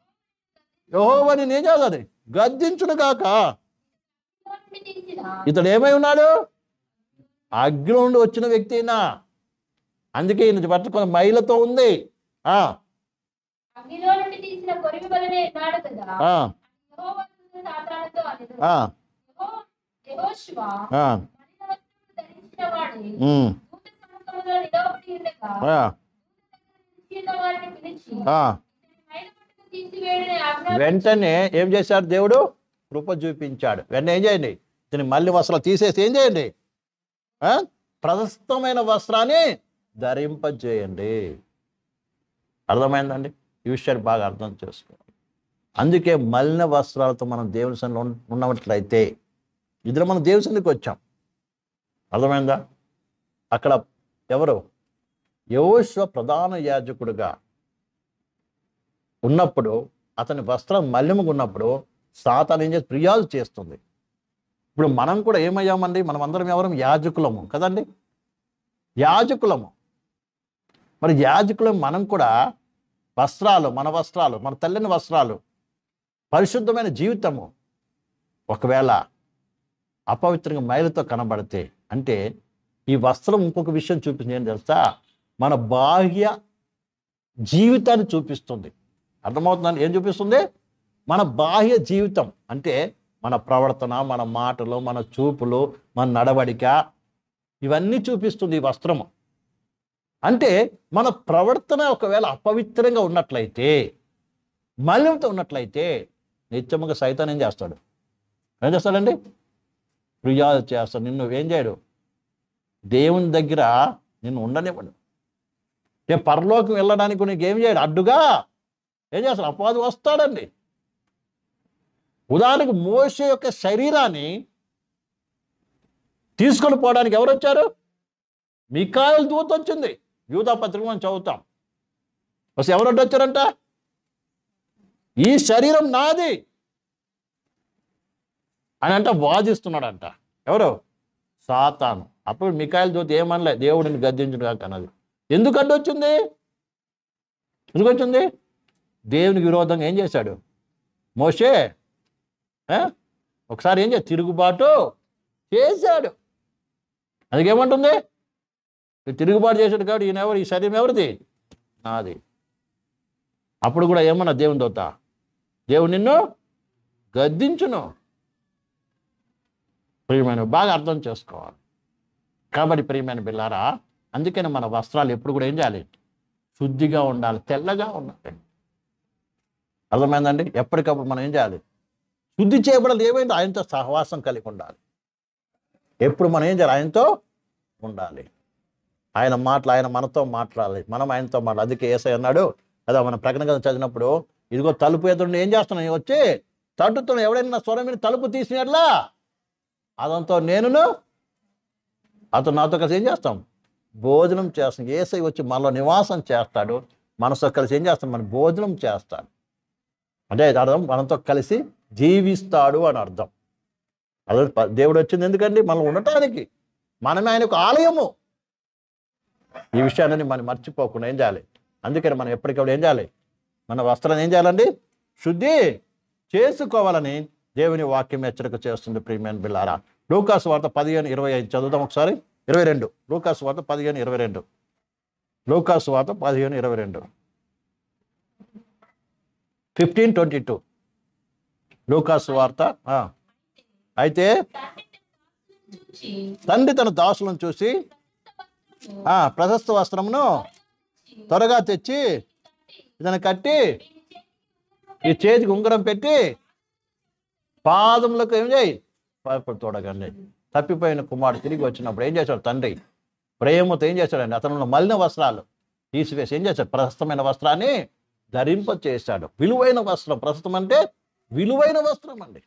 యహోవ నేను ఏం చేయాలి గద్దించును కాక నుండి తీసిన ఇతడు ఏమై ఉన్నాడు అగ్ని నుండి వచ్చిన వ్యక్తి అయినా అందుకే ఈయన బట్ట కొంత మైలతో ఉంది ఆ అగ్నిలో నుండి తీసిన కొరివి వలనే ఉన్నాడు కదా ఆ యెహోవా దూత సాతానుతో అనెను, ఆ యెహో- యెహోషువ ఆ మలిన వస్త్రములు ధరించిన వాడే ఉమ్, దూత సముఖములో నిలవబడి ఉండగా ఆ నిలిచిన వారిని పిలిచి ఆ ఇతని మైల పట్టుకు తీసివేయడని ఆజ్ఞాపించి వెంటనే ఏం చేశాడు దేవుడు కృప చూపించాడు వెంటనే ఏం చేయండి దీన్ని మళ్ళీ వస్త్రాలు తీసేసి ఏం చేయండి ఆ? ప్రశస్తమైన వస్త్రాన్ని ధరింపజేయండి అర్థమైందండి ఈ విషయాన్ని బాగా అర్థం చేసుకోవాలి అందుకే మలిన వస్త్రాలతో మనం దేవుని సన్నిలో ఉన్న- ఉన్నట్లయితే ఇదిలో మనం దేవుని సన్నిధికి వచ్చాం అర్థమైందా అక్కడ ఎవరు యోశ్వ ప్రధాన యాజకుడుగా ఉన్నప్పుడు అతని వస్త్రం మల్యముగా ఉన్నప్పుడు సాతాను ఏం చేసి ఫిర్యాదు చేస్తుంది ఇప్పుడు మనం కూడా ఏమయ్యామండి మనం అందరం ఎవరం యాజకులము కదండి యాజకులము మరి యాజకులం మనం కూడా వస్త్రాలు మన వస్త్రాలు మన తెల్లని వస్త్రాలు పరిశుద్ధమైన జీవితము ఒకవేళ అపవిత్రంగా మైలతో కనబడితే అంటే ఈ వస్త్రం ఇంకొక విషయం చూపించింది ఏం తెలుసా మన బాహ్య జీవితాన్ని చూపిస్తుంది అర్థమవుతుందండి ఏం చూపిస్తుంది మన బాహ్య జీవితం అంటే మన ప్రవర్తన మన మాటలు మన చూపులు మన నడవడిక ఇవన్నీ చూపిస్తుంది ఈ వస్త్రము అంటే మన ప్రవర్తన ఒకవేళ అపవిత్రంగా ఉన్నట్లయితే మలినంతో ఉన్నట్లయితే నిత్యముగా సైతాన్ ఏం చేస్తాడు ఏం చేస్తాడండి ఫిర్యాదు చేస్తాడు నిన్ను ఏం చేయడు దేవుని దగ్గర నిన్ను ఉండనివ్వడు ఏ పరలోకం వెళ్ళడానికి నీకు ఏం చేయడు అడ్డుగా ఏం చేస్తాడు అపవాది వస్తాడండి ఉదాహరణకు మోసే యొక్క శరీరాన్ని తీసుకొని పోవడానికి ఎవరు వచ్చారు మికాయలు దూత వచ్చింది యూదా పత్రిక మనం చదువుతాం అసలు ఎవరు అడ్డు వచ్చారంట ఈ శరీరం నాది అని అంటే వాదిస్తున్నాడంట ఎవరు సాతాను అప్పుడు మికాయల దూత ఏమనలే దేవుడిని గద్దించుడు కాక అన్నది ఎందుకు అడ్డు వచ్చింది ఎందుకు వచ్చింది దేవునికి విరోధంగా ఏం చేశాడు మోషే ఆ? ఒకసారి ఏం చేసి తిరుగుబాటు చేశాడు అందుకేమంటుంది ఈ తిరుగుబాటు చేశాడు కాబట్టి ఈయన ఎవరు ఈ శరీరం ఎవరిది నాది అప్పుడు కూడా ఏమన్నా దేవుని దోత దేవుడు నిన్ను గద్దించును ప్రియమైన బాగా అర్థం చేసుకోవాలి కాబట్టి ప్రియమైన బిల్లారా అందుకని మన వస్త్రాలు ఎప్పుడు కూడా ఏం చేయాలి శుద్ధిగా ఉండాలి తెల్లగా ఉండాలి అర్థమైందండి ఎప్పటికప్పుడు మనం ఏం చేయాలి శుద్ధి చేయబడాలి ఏమైంది ఆయనతో సహవాసం కలిగి ఉండాలి ఎప్పుడు మనం ఏం చేయాలి ఆయనతో ఉండాలి ఆయన మాటలు ఆయన మనతో మాట్లాడాలి మనం ఆయనతో మాట్లాడాలి అందుకే ఏసై అన్నాడు కదా మనం ప్రకటన కథ చదివినప్పుడు ఇదిగో తలుపు ఎదురు ఏం చేస్తున్నాను నేను వచ్చి తట్టుతున్నా ఎవడైనా నా స్వరం మీద తలుపు తీసినట్లా అదంతో నేనును అతను నాతో కలిసి ఏం చేస్తాం భోజనం చేస్తాం ఏసై వచ్చి మనలో నివాసం చేస్తాడు మనతో కలిసి ఏం చేస్తాం మన భోజనం చేస్తాడు అంటే ఇది అర్థం మనతో కలిసి జీవిస్తాడు అని అర్థం అదే ప- దేవుడు వచ్చింది ఎందుకండి మనం ఉండటానికి మనమే ఆయనకు ఆలయము ఈ విషయాన్ని మనం మర్చిపోకుండా ఏం చేయాలి అందుకని మనం ఎప్పటికప్పుడు ఏం చేయాలి మన వస్త్రాన్ని ఏం చేయాలండి శుద్ధి చేసుకోవాలని దేవుని వాక్యం హెచ్చరిక చేస్తుంది ప్రియమైన బిల్లారా లూకాసు వార్త పదిహేను ఇరవై ఐదు చదువుదాం ఒకసారి ఇరవై రెండు లూకాసు వార్త పదిహేను ఇరవై రెండు లూకాసు వార్త పదిహేను ఇరవై రెండు ఫిఫ్టీన్ ట్వంటీ టూ లూకాసు వార్త ఆ. అయితే చూచి తండ్రి తన దాసులను చూసి ఆ ప్రశస్త వస్త్రమును త్వరగా తెచ్చి ఇతను కట్టి ఈ చేతికి ఉంగరం పెట్టి పాదములకు ఏం చేయి పాపడు తోడగండి తప్పిపోయిన కుమారుడు తిరిగి వచ్చినప్పుడు ఏం చేశాడు తండ్రి ప్రేమతో ఏం చేశాడండి అతను మలిన వస్త్రాలు తీసివేసి ఏం చేశాడు ప్రశస్తమైన వస్త్రాన్ని ధరింప చేశాడు విలువైన వస్త్రం ప్రస్తుతం అంటే విలువైన వస్త్రం అండి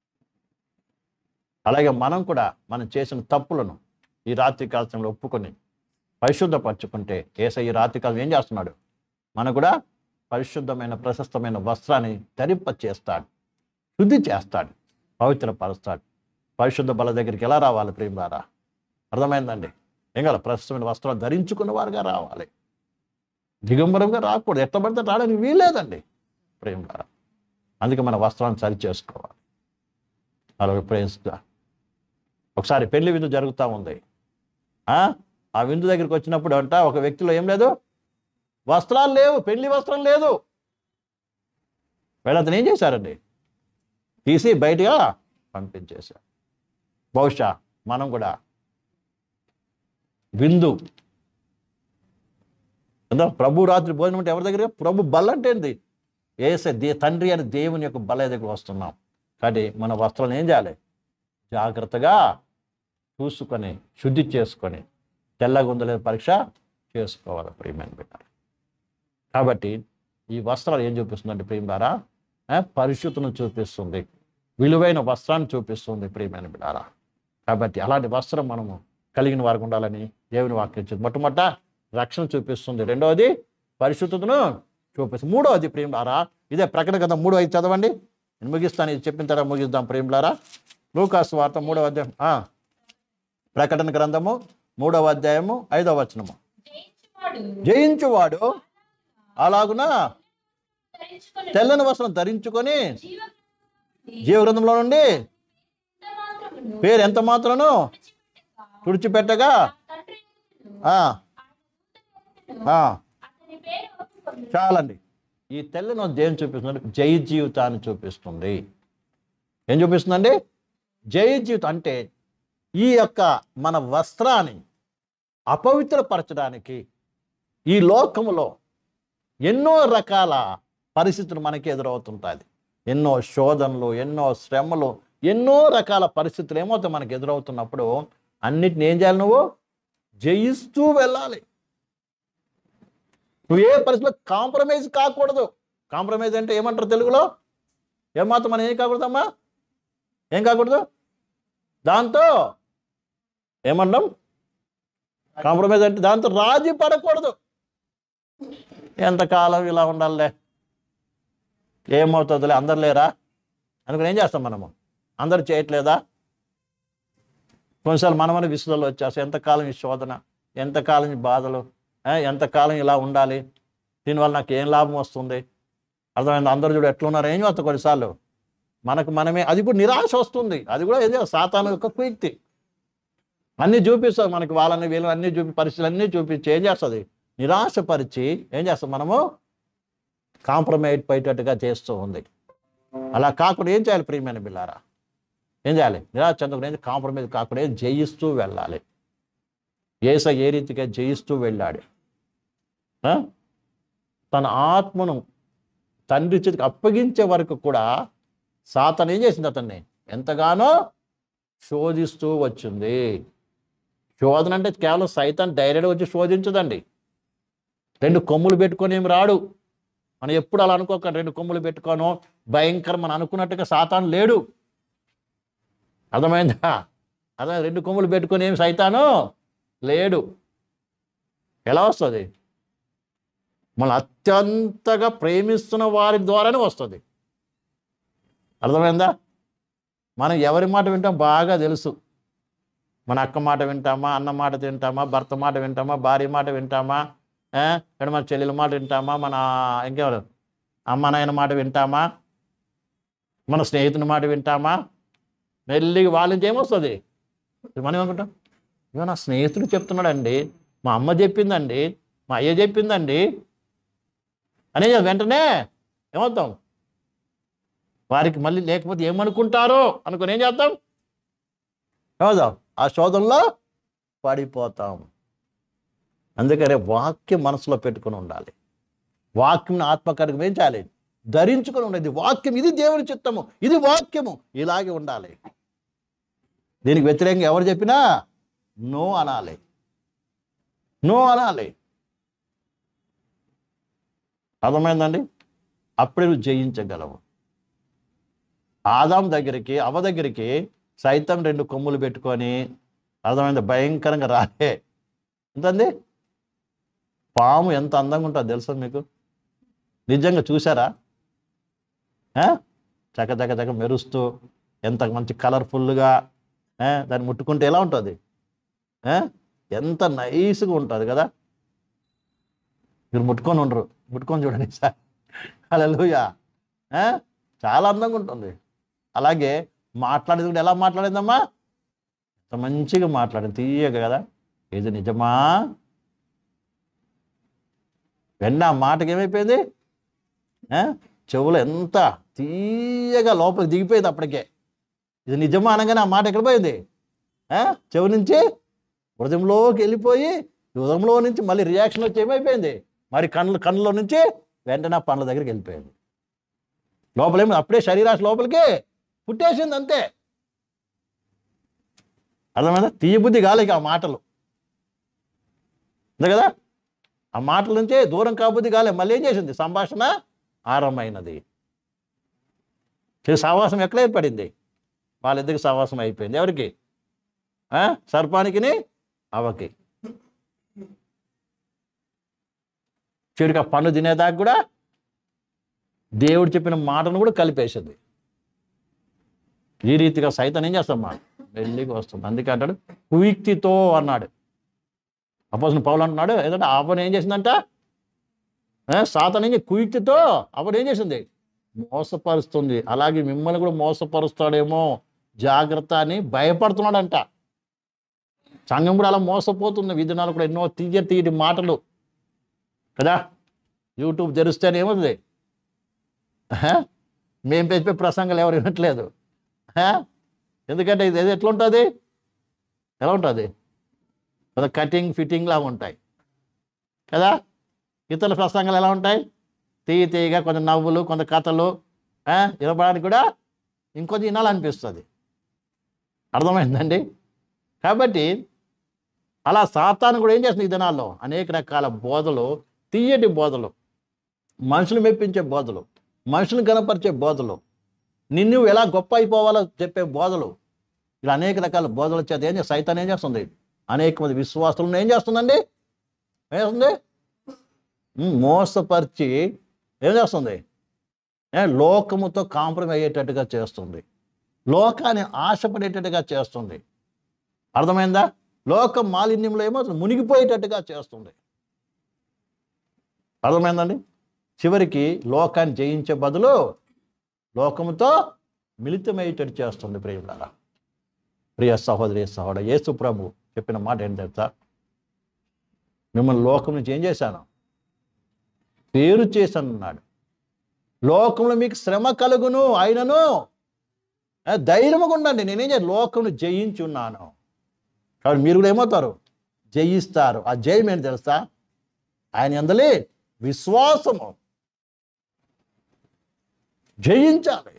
అలాగే మనం కూడా మనం చేసిన తప్పులను ఈ రాత్రి కాలంలో ఒప్పుకొని పరిశుద్ధపరచుకుంటే ఏసై ఈ రాత్రి కాలం ఏం చేస్తున్నాడు మనకు కూడా పరిశుద్ధమైన ప్రశస్తమైన వస్త్రాన్ని ధరింప చేస్తాడు శుద్ధి చేస్తాడు పవిత్రపరుస్తాడు పరిశుద్ధ బల దగ్గరికి ఎలా రావాలి ప్రేమారా అర్థమైందండి ఏం కదా ప్రశస్తమైన వస్త్రాలు ధరించుకున్న వారుగా రావాలి దిగంబరంగా రాకూడదు ఎట్లా పడితే రావడానికి వీల్లేదండి ప్రేమారా అందుకే మన వస్త్రాన్ని సరి చేసుకోవాలి అలాగే ప్రేస్గా ఒకసారి పెళ్లి విందు జరుగుతూ ఉంది ఆ ఆ విందు దగ్గరికి వచ్చినప్పుడు అంట ఒక వ్యక్తిలో ఏం లేదు వస్త్రాలు లేవు పెళ్లి వస్త్రం లేదు వీళ్ళు అతను ఏం చేశారండి తీసి బయటగా పంపించేశారు బహుశా మనం కూడా విందు కదా ప్రభు రాత్రి భోజనం అంటే ఎవరి దగ్గర ప్రభు బల్ల అంటే ఏంది ఏసే దే తండ్రి అని దేవుని యొక్క బల్ల దగ్గర వస్తున్నాం కాబట్టి మన వస్త్రాలను ఏం చేయాలి జాగ్రత్తగా చూసుకొని శుద్ధి చేసుకొని తెల్లగా ఉందో లేదో పరీక్ష చేసుకోవాలి ప్రియమైన బిడ్డ కాబట్టి ఈ వస్త్రాలు ఏం చూపిస్తుందంటే ప్రియులారా ఆ, పరిశుద్ధను చూపిస్తుంది విలువైన వస్త్రాన్ని చూపిస్తుంది ప్రియమైన బిడ్డారా కాబట్టి అలాంటి వస్త్రం మనము కలిగిన వారికి ఉండాలని దేవుని వాక్యం చెప్తుంది మొట్టమొదట రక్షణ చూపిస్తుంది రెండవది పరిశుద్ధతను చూపిస్తుంది మూడవది ప్రియులారా ఇదే ప్రకటన కదా మూడో ఐదు చదవండి నేను ముగిస్తాను ఇది చెప్పిన తర్వాత ముగిద్దాం ప్రియులారా లూకాసు వార్త మూడవ అధ్యాయం ఆ, ప్రకటన గ్రంథము మూడవ అధ్యాయము ఐదవ వచనము జయించువాడు జయించువాడు అలాగున ధరించుకొని తెల్లని వస్త్రం ధరించుకొని జీవ జీవగ్రంథంలో నుండి మాత్రమును పేరు ఎంత మాత్రను విడిచిపెట్టగా తుడిచిపెట్టగా తండ్రి ఆ, ఆ, అతని పేరు ఒప్పుకొని చాలండి ఈ తెల్లని వస్త్రం దేని చూపిస్తుంది జై జీవితాన్ని చూపిస్తుంది ఏం చూపిస్తుందండి జై జీవితం అంటే ఈ యొక్క మన వస్త్రాన్ని అపవిత్రపరచడానికి ఈ లోకములో ఎన్నో రకాల పరిస్థితులు మనకి ఎదురవుతుంటుంది ఎన్నో శోధనలు ఎన్నో శ్రమలు ఎన్నో రకాల పరిస్థితులు ఏమవుతాయి మనకి ఎదురవుతున్నప్పుడు అన్నిటిని ఏం చేయాలి నువ్వు జయిస్తూ వెళ్ళాలి నువ్వు ఏ పరిస్థితిలో కాంప్రమైజ్ కాకూడదు కాంప్రమైజ్ అంటే ఏమంటారు తెలుగులో ఏమాత్రం మనం ఏం కాకూడదమ్మా ఏం కాకూడదు దాంతో ఏమన్నాం కాంప్రమైజ్ అంటే దాంతో రాజీ పడకూడదు ఎంతకాలం ఇలా ఉండాలిలే ఏమవుతుందిలే అందరు లేరా అనుకుని ఏం చేస్తాం మనము అందరు చేయట్లేదా కొన్నిసార్లు మనమని విసుదలు వచ్చేస్తాం ఎంతకాలం ఈ శోధన ఎంతకాలం ఈ బాధలు ఆ, ఎంతకాలం ఇలా ఉండాలి దీనివల్ల నాకు ఏం లాభం వస్తుంది అర్థమైంది అందరు చూడు ఎట్లున్నారు ఏం చేస్తాం కొన్నిసార్లు మనకు మనమే అది కూడా నిరాశ వస్తుంది అది కూడా ఏదో సాతాను యొక్క కుయుక్తి అన్నీ చూపిస్తుంది మనకి వాళ్ళని వీళ్ళని అన్నీ చూపి పరిస్థితులు అన్నీ చూపించి ఏం చేస్తుంది నిరాశపరిచి ఏం చేస్తాం మనము కాంప్రమైజ్ పోయేటట్టుగా చేస్తూ ఉంది అలా కాకుండా ఏం చేయాలి ప్రియమైన బిల్లారా ఏం చేయాలి నిరాశ చెందకుండా ఏం కాంప్రమైజ్ కాకుండా ఏం జయిస్తూ వెళ్ళాలి ఏస ఏ రీతిగా జయిస్తూ వెళ్ళాడు ఆ? తన ఆత్మను తండ్రి చేతికి అప్పగించే వరకు కూడా సాతన్ ఏం చేసింది అతన్ని ఎంతగానో శోధిస్తూ వచ్చింది శోధన అంటే కేవలం సైతాన్ డైరెక్ట్గా వచ్చి శోధించదండి రెండు కొమ్ములు పెట్టుకొని ఏమి రాడు మనం ఎప్పుడు అలా అనుకోకండి రెండు కొమ్ములు పెట్టుకోను భయంకరం మనం అనుకున్నట్టుగా సాతాను లేడు అర్థమైందా అదే రెండు కొమ్ములు పెట్టుకొని ఏమి సైతాను లేడు ఎలా వస్తుంది మన అత్యంతగా ప్రేమిస్తున్న వారి ద్వారానే వస్తుంది అర్థమైందా మనం ఎవరి మాట వింటాం బాగా తెలుసు మన అక్క మాట వింటామా అన్న మాట తింటామా భర్త మాట వింటామా భార్య మాట వింటామా ఆ? ఇక్కడ మన చెల్లెల మాట వింటామా మన ఇంకెవరు అమ్మ నాయన మాట వింటామా మన స్నేహితుని మాట వింటామా మెల్లిగా వాళ్ళ నుంచి ఏమొస్తుంది మనం ఏమనుకుంటాం ఇవో నా స్నేహితుడు చెప్తున్నాడండి మా అమ్మ చెప్పిందండి మా అయ్య చెప్పిందండి అనే వెంటనే ఏమవుతాం వారికి మళ్ళీ లేకపోతే ఏమనుకుంటారో అనుకుని ఏం చేద్దాం ఏమవుతాం ఆ శోధనలో పడిపోతాం అందుకనే వాక్యం మనసులో పెట్టుకుని ఉండాలి వాక్యం ఆత్మకరికి ఏం చేయాలి ధరించుకొని ఉండేది వాక్యం ఇది దేవుని చిత్తము ఇది వాక్యము ఇలాగే ఉండాలి దీనికి వ్యతిరేకంగా ఎవరు చెప్పినా నో అనాలి నో అనాలి అర్థమైందండి అప్పుడే నువ్వు జయించగలవు ఆదాం దగ్గరికి అవ దగ్గరికి సైతం రెండు కొమ్ములు పెట్టుకొని అర్థమైంది భయంకరంగా రాలే ఎంతండి పాము ఎంత అందంగా ఉంటుందో తెలుసా మీకు నిజంగా చూసారా ఆ? చక చక చక మెరుస్తూ ఎంత మంచి కలర్ఫుల్గా దాన్ని ముట్టుకుంటే ఎలా ఉంటుంది ఆ? ఎంత నైస్గా ఉంటుంది కదా మీరు ముట్టుకొని ఉండరు ముట్టుకొని చూడండి సార్ అలా చాలా అందంగా ఉంటుంది అలాగే మాట్లాడేది కూడా ఎలా మాట్లాడిందమ్మా ఎంత మంచిగా మాట్లాడింది తీయగా కదా ఇది నిజమా వెన్న ఆ మాటకి ఏమైపోయింది ఆ? చెవులు ఎంత తీయగా లోపలికి దిగిపోయింది అప్పటికే ఇది నిజమా అనగానే ఆ మాట ఎక్కడ పోయింది ఆ? చెవి నుంచి హృదయంలోకి వెళ్ళిపోయి హృదయంలో నుంచి మళ్ళీ రియాక్షన్ వచ్చి ఏమైపోయింది మరి కళ్ళు కళ్ళలో నుంచి వెంటనే ఆ పండ్ల దగ్గరికి వెళ్ళిపోయింది లోపలేమి అప్పుడే శరీరాశ లోపలికి పుట్టేసింది అంతే అర్థమైందా తీయబుద్ధి కాలేక ఆ మాటలు అంతే కదా ఆ మాటల నుంచే దూరం కాబుద్ధి కాలే మళ్ళీ ఏం చేసింది సంభాషణ ఆరంభమైనది ఈ సహవాసం ఎక్కడ ఏర్పడింది వాళ్ళిద్దరికి సహవాసం అయిపోయింది ఎవరికి ఆ? సర్పానికిని అవకి చివరికి ఆ పండు తినేదాకా కూడా దేవుడు చెప్పిన మాటను కూడా కలిపేసింది ఈ రీతిగా సైతం ఏం చేస్తామ్మా వెళ్ళికి వస్తుంది అందుకే అంటాడు కుయుక్తితో అన్నాడు అపోసిన పౌలు అంటున్నాడు ఏదంటే ఆపన ఏం చేసిందంట సాతన ఏం చే- కుయుక్తితో అప్పుడు ఏం చేసింది మోసపరుస్తుంది అలాగే మిమ్మల్ని కూడా మోసపరుస్తాడేమో జాగ్రత్త అని భయపడుతున్నాడంట సంఘం కూడా అలా మోసపోతుంది విధానాలు కూడా ఎన్నో తీయ తీయటి మాటలు కదా యూట్యూబ్ తెరిస్తేనే ఏమవుతుంది ఆహా? మేం పెంచే ప్రసంగాలు ఎవరు వినట్లేదు ఆహా? ఎందుకంటే ఇది ఇది ఎట్లా ఉంటుంది ఎలా ఉంటుంది కదా కటింగ్ ఫిట్టింగ్ లాగా ఉంటాయి కదా ఇతరుల ప్రసంగాలు ఎలా ఉంటాయి తీయ తీయగా కొంత నవ్వులు కొంత కథలు ఆ, వినపడానికి కూడా ఇంకొంచెం వినాలనిపిస్తుంది అర్థమైందండి కాబట్టి అలా సాతాను కూడా ఏం చేస్తుంది ఈ దినాల్లో అనేక రకాల బోధలు తీయటి బోధలు మనుషులు మెప్పించే బోధలు మనుషులు గనపరిచే బోధలు నిన్ను ఎలా గొప్ప అయిపోవాలో చెప్పే బోధలు ఇలా అనేక రకాల బోధలు చేత ఏం చేస్తుంది సైతాన్ ఏం చేస్తుంది అనేక మంది విశ్వాసులను ఏం చేస్తుందండి ఏం చేస్తుంది ఉమ్, మోసపరిచి ఏం చేస్తుంది ఏ, లోకముతో కాంప్రమైజ్ అయ్యేటట్టుగా చేస్తుంది లోకాన్ని ఆశపడేటట్టుగా చేస్తుంది అర్థమైందా లోక మాలిన్యంలో ఏమో మునిగిపోయేటట్టుగా చేస్తుంది అర్థమైందండి చివరికి లోకాన్ని జయించే బదులు లోకముతో మిళితమయ్యేటట్టు చేస్తుంది ప్రియులారా ప్రియ సహోదరి సహోదర యేసు ప్రభు చెప్పిన మాట ఏంటి తెలుసా మిమ్మల్ని లోకం నుంచి ఏం చేశాను పేరు చేశాను అన్నాడు లోకంలో మీకు శ్రమ కలుగును అయినను ఆ, ధైర్యముగా ఉండండి నేనేం చేయాలి లోకంను జయించి ఉన్నాను కాబట్టి మీరు కూడా ఏమవుతారు జయిస్తారు ఆ జయం ఏంటి తెలుసా ఆయన అందలే విశ్వాసము జయించాలి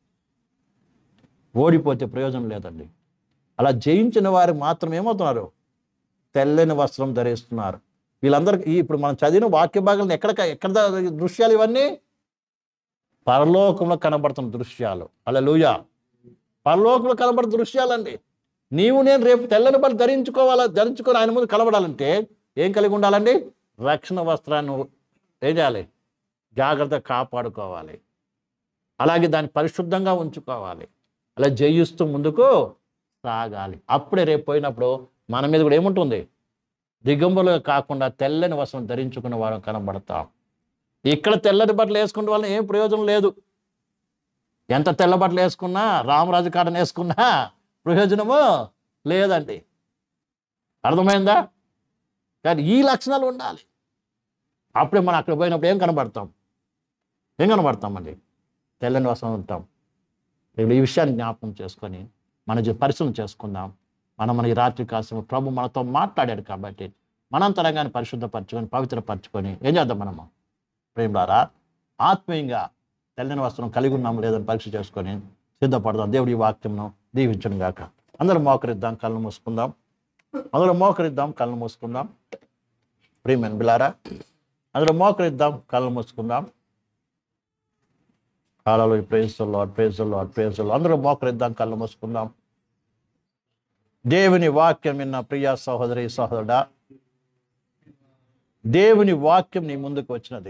ఓడిపోతే ప్రయోజనం లేదండి అలా జయించిన వారు మాత్రం ఏమవుతున్నారు తెల్లని వస్త్రం ధరిస్తున్నారు వీళ్ళందరికీ ఈ ఇప్పుడు మనం చదివిన వాక్య భాగాలను ఎక్కడ ఎక్కడ ద- దృశ్యాలు ఇవన్నీ పరలోకంలో కనబడుతున్న దృశ్యాలు అలా లూయా పరలోకంలో కనబడుతున్న దృశ్యాలండి నీవు నేను రేపు తెల్లని బట్టలు ధరించుకోవాలా ధరించుకొని ఆయన ముందు కనబడాలంటే ఏం కలిగి ఉండాలండి రక్షణ వస్త్రాన్ని ఏం చేయాలి జాగ్రత్తగా కాపాడుకోవాలి అలాగే దాన్ని పరిశుద్ధంగా ఉంచుకోవాలి అలా జయిస్తూ ముందుకు సాగాలి అప్పుడే రేపు పోయినప్పుడు మన మీద కూడా ఏముంటుంది దిగంబరులుగా కాకుండా తెల్లని వస్త్రం ధరించుకున్న వారం కనబడతాం ఇక్కడ తెల్లని బట్టలు వేసుకున్న వల్ల ఏం ప్రయోజనం లేదు ఎంత తెల్ల బట్టలు వేసుకున్నా రామరాజు కాడని వేసుకున్నా ప్రయోజనము లేదండి అర్థమైందా కానీ ఈ లక్షణాలు ఉండాలి అప్పుడే మనం అక్కడ పోయినప్పుడు ఏం కనబడతాం ఏం కనబడతామండి తెల్లని వస్త్రం ఉంటాం ఇప్పుడు ఈ విషయాన్ని జ్ఞాపకం చేసుకొని మన జీ- పరిశీలన చేసుకుందాం మనం మన ఈ రాత్రి కాసం ప్రభు మనతో మాట్లాడాడు కాబట్టి మనంతరంగాన్ని పరిశుద్ధపరచుకొని పవిత్రపరచుకొని ఏం చేద్దాం మనము ప్రేమలారా ఆత్మీయంగా తెల్లని వస్త్రం కలిగి ఉన్నాము లేదని పరీక్ష చేసుకొని సిద్ధపడదాం దేవుడి ఈ వాక్యంను దీవించను గాక అందరం మోకరిద్దాం కళ్ళు మూసుకుందాం అందరూ మోకరిద్దాం కళ్ళు మూసుకుందాం ప్రియమైన బిలారా అందరూ మోకరిద్దాం కళ్ళు మూసుకుందాం కాలాలు praise Lord praise Lord praise అందరూ మోకరిద్దాం కళ్ళు మూసుకుందాం దేవుని వాక్యం విన్న ప్రియ సహోదరి సహోదరుడా దేవుని వాక్యం నీ ముందుకు వచ్చినది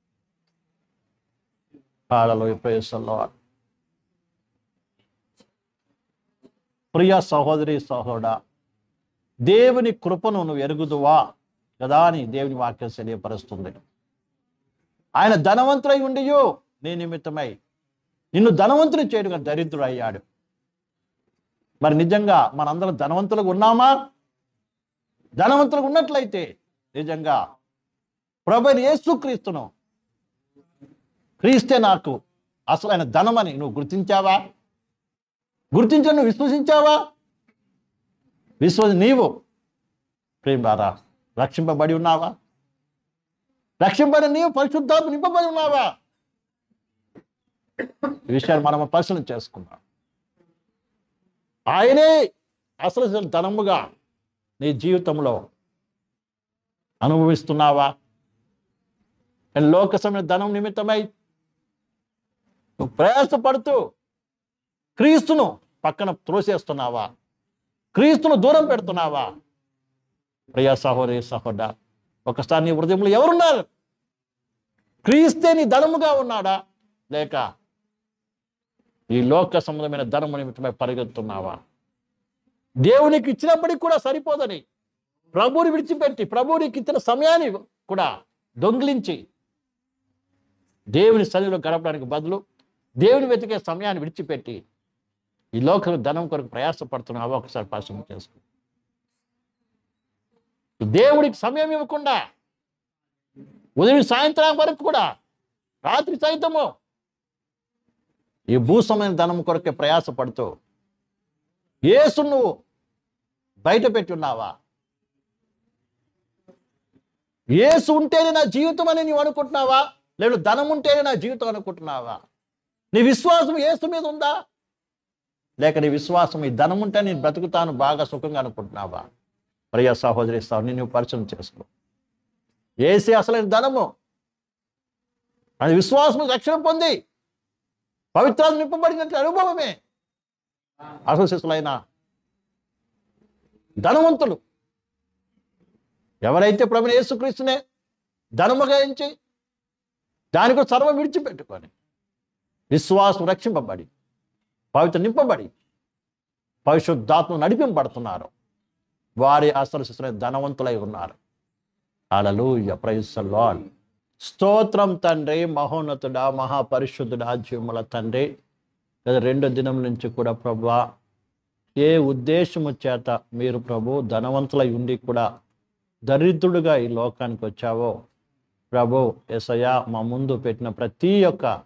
కాలాలు ప్రేజ్ లాడ్ ప్రియ సహోదరి సహోదరుడా దేవుని కృపను నువ్వు ఎరుగుదువా కదా అని దేవుని వాక్యం తెలియపరుస్తుంది ఆయన ధనవంతుడై ఉండియో నీ నిమిత్తమై నిన్ను ధనవంతుని చేయడం దరిద్రుడు అయ్యాడు మరి నిజంగా మనందరం ధనవంతులుగా ఉన్నామా ధనవంతులుగా ఉన్నట్లయితే నిజంగా ప్రభు యేసుక్రీస్తును క్రీస్తే నాకు అసలైన ధనమని నువ్వు గుర్తించావా గుర్తించని నువ్వు విశ్వసించావా విశ్వసి నీవు ప్రేమారా రక్షింపబడి ఉన్నావా రక్షింపబడి నీవు పరిశుద్ధాత్మ నింపబడి ఉన్నావా ఈ విషయాన్ని మనం పరిశీలన చేసుకుందాం ఆయనే అసలు అసలు ధనముగా నీ జీవితంలో అనుభవిస్తున్నావా లోక సమయ ధనం నిమిత్తమై నువ్వు ప్రయాసపడుతూ క్రీస్తును పక్కన త్రోసేస్తున్నావా క్రీస్తును దూరం పెడుతున్నావా ప్రియ సహోదరి సహోదర ఒకసారి నీ హృదయంలో ఎవరున్నారు క్రీస్తే నీ ధనముగా ఉన్నాడా లేక ఈ లోక సంబంధమైన ధనము నిమిత్తమై పరిగెత్తున్నావా దేవునికి ఇచ్చినప్పటికి కూడా సరిపోదని ప్రభువుని విడిచిపెట్టి ప్రభువునికి ఇచ్చిన సమయాన్ని కూడా దొంగిలించి దేవుని సన్నిధిలో గడపడానికి బదులు దేవుని వెతికే సమయాన్ని విడిచిపెట్టి ఈ లోక ధనం కొరకు ప్రయాసపడుతున్నావా ఒకసారి పరిశ్రమ చేసుకో దేవుడికి సమయం ఇవ్వకుండా ఉదయం సాయంత్రం వరకు కూడా రాత్రి సైతము ఈ భూసమైన ధనం కొరకే ప్రయాసపడుతూ యేసు నువ్వు బయట పెట్టి ఉన్నావా యేసు ఉంటేనే నా జీవితం అని నీవు అనుకుంటున్నావా లేదు ధనం ఉంటేనే నా జీవితం అనుకుంటున్నావా నీ విశ్వాసం యేసు మీద ఉందా లేక నీ విశ్వాసం ఈ ధనం ఉంటే నేను బ్రతుకుతాను బాగా సుఖంగా అనుకుంటున్నావా ప్రియ సహోదరి సహోదరి నేను పరిచయం చేసుకో ఏసే అసలైన ధనము అది విశ్వాసం రక్షణ పొంది పవిత్రాలు నింపబడినట్టు అనుభవమే అసలు శిశులైన ధనవంతులు ఎవరైతే ప్రభుని యేసుక్రీస్తునే ధనముగా ఎంచి దానికి సర్వం విడిచిపెట్టుకొని విశ్వాసం రక్షింపబడి పవిత్ర నింపబడి పరిశుద్ధాత్మ నడిపింపబడుతున్నారు వారి అసలు శిశులైన ధనవంతులై ఉన్నారు అలలుయ ప్రైసల్లాల్ స్తోత్రం తండ్రి మహోన్నతుడా మహాపరిశుద్ధుడా జీవముల తండ్రి గత రెండు దినం నుంచి కూడా ప్రభా ఏ ఉద్దేశము చేత మీరు ప్రభు ధనవంతులై ఉండి కూడా దరిద్రుడుగా ఈ లోకానికి వచ్చావో ప్రభు ఎసయ మా ముందు పెట్టిన ప్రతి ఒక్క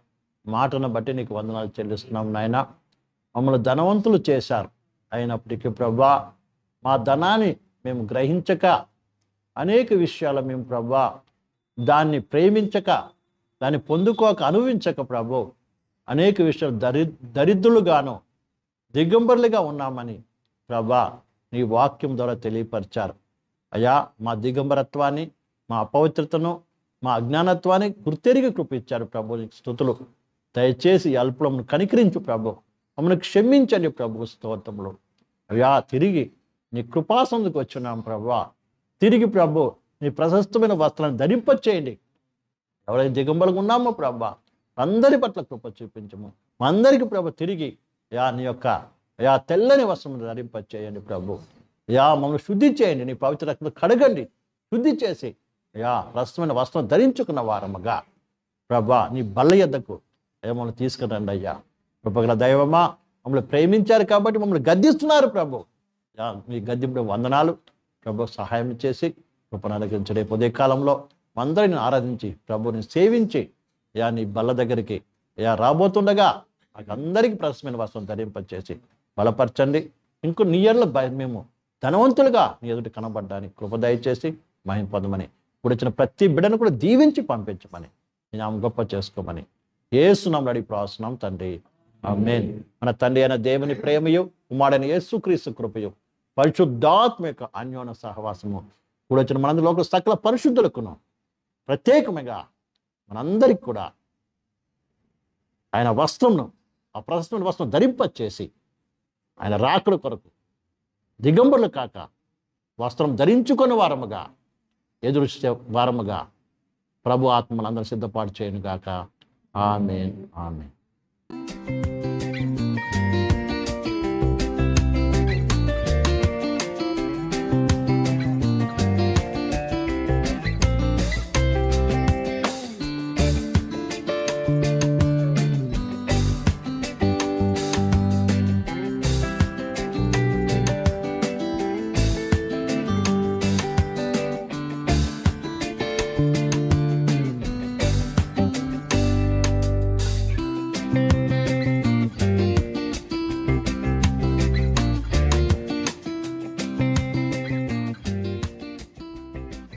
మాటను బట్టి నీకు వందనాలు చెల్లిస్తున్నాం నాయన మమ్మల్ని ధనవంతులు చేశారు అయినప్పటికీ ప్రభా మా ధనాన్ని మేము గ్రహించక అనేక విషయాలు మేము ప్రభా దాన్ని ప్రేమించక దాన్ని పొందుకోక అనుభవించక ప్రభు అనేక విషయాలు దరి దరిద్రులుగాను దిగంబరులుగా ఉన్నామని ప్రభా నీ వాక్యం ద్వారా తెలియపరిచారు అయ్యా మా దిగంబరత్వాన్ని మా అపవిత్రతను మా అజ్ఞానత్వాన్ని గుర్తెరిగి కృపించారు ప్రభు నీకు స్థుతులు దయచేసి ఈ అల్పులను కనికరించు ప్రభు మమ్మల్ని క్షమించండి ప్రభు స్తోత్రంలో అయ్యా తిరిగి నీ కృపాసందుకు వచ్చున్నాం ప్రభా తిరిగి ప్రభు నీ ప్రశస్తమైన వస్త్రాన్ని ధరింపచేయండి ఎవరైతే దిగంబలుగా ఉన్నామో ప్రభా అందరి పట్ల కృప చూపించము మా అందరికీ ప్రభు తిరిగి యా నీ యొక్క యా తెల్లని వస్త్రం ధరింపచేయండి ప్రభు యా మమ్మల్ని శుద్ధి చేయండి నీ పవిత్ర రక్తం కడగండి శుద్ధి చేసి యా రసమైన వస్త్రం ధరించుకున్న వారముగా ప్రభా నీ బల్ల ఎద్దకు అయ్యా మమ్మల్ని తీసుకురండి అయ్యా కృపగల దైవమా మమ్మల్ని ప్రేమించారు కాబట్టి మమ్మల్ని గద్దిస్తున్నారు ప్రభు యా మీ గద్దింపు వందనాలు ప్రభు సహాయం చేసి కృపను అనుగ్రహించడే ఉదయ కాలంలో అందరిని ఆరాధించి ప్రభుని సేవించి యా నీ బల్ల దగ్గరికి యా రాబోతుండగా మాకు అందరికీ ప్రశస్తమైన వస్త్రం ధరింపచేసి బలపరచండి ఇంకో నీ ఎడల భయ- మేము ధనవంతులుగా నీ ఎదుటి కనబడ్డానికి కృప దయచేసి మహిం పొందమని ఇప్పుడు వచ్చిన ప్రతి బిడ్డను కూడా దీవించి పంపించమని నేను ఆమె గొప్ప చేసుకోమని ఏసునాం అడిగి ప్రాస్తున్నాం తండ్రి ఆమేన్ మన తండ్రి అయిన దేవుని ప్రేమయు కుమారుడైన యేసుక్రీస్తు కృపయు పరిశుద్ధాత్మ యొక్క అన్యోన సహవాసము ఇప్పుడు వచ్చిన మనందరిలో సకల పరిశుద్ధులకును ప్రత్యేకముగా మనందరికి కూడా ఆయన వస్త్రంను ఆ ప్రశస్తమైన వస్త్రం ధరింపచేసి ఆయన రాకడ కొరకు దిగంబరులు కాక వస్త్రం ధరించుకొని వారముగా ఎదురు వారముగా ప్రభు ఆత్మలందరూ సిద్ధపాటు చేయను గాక ఆమెన్ ఆమెన్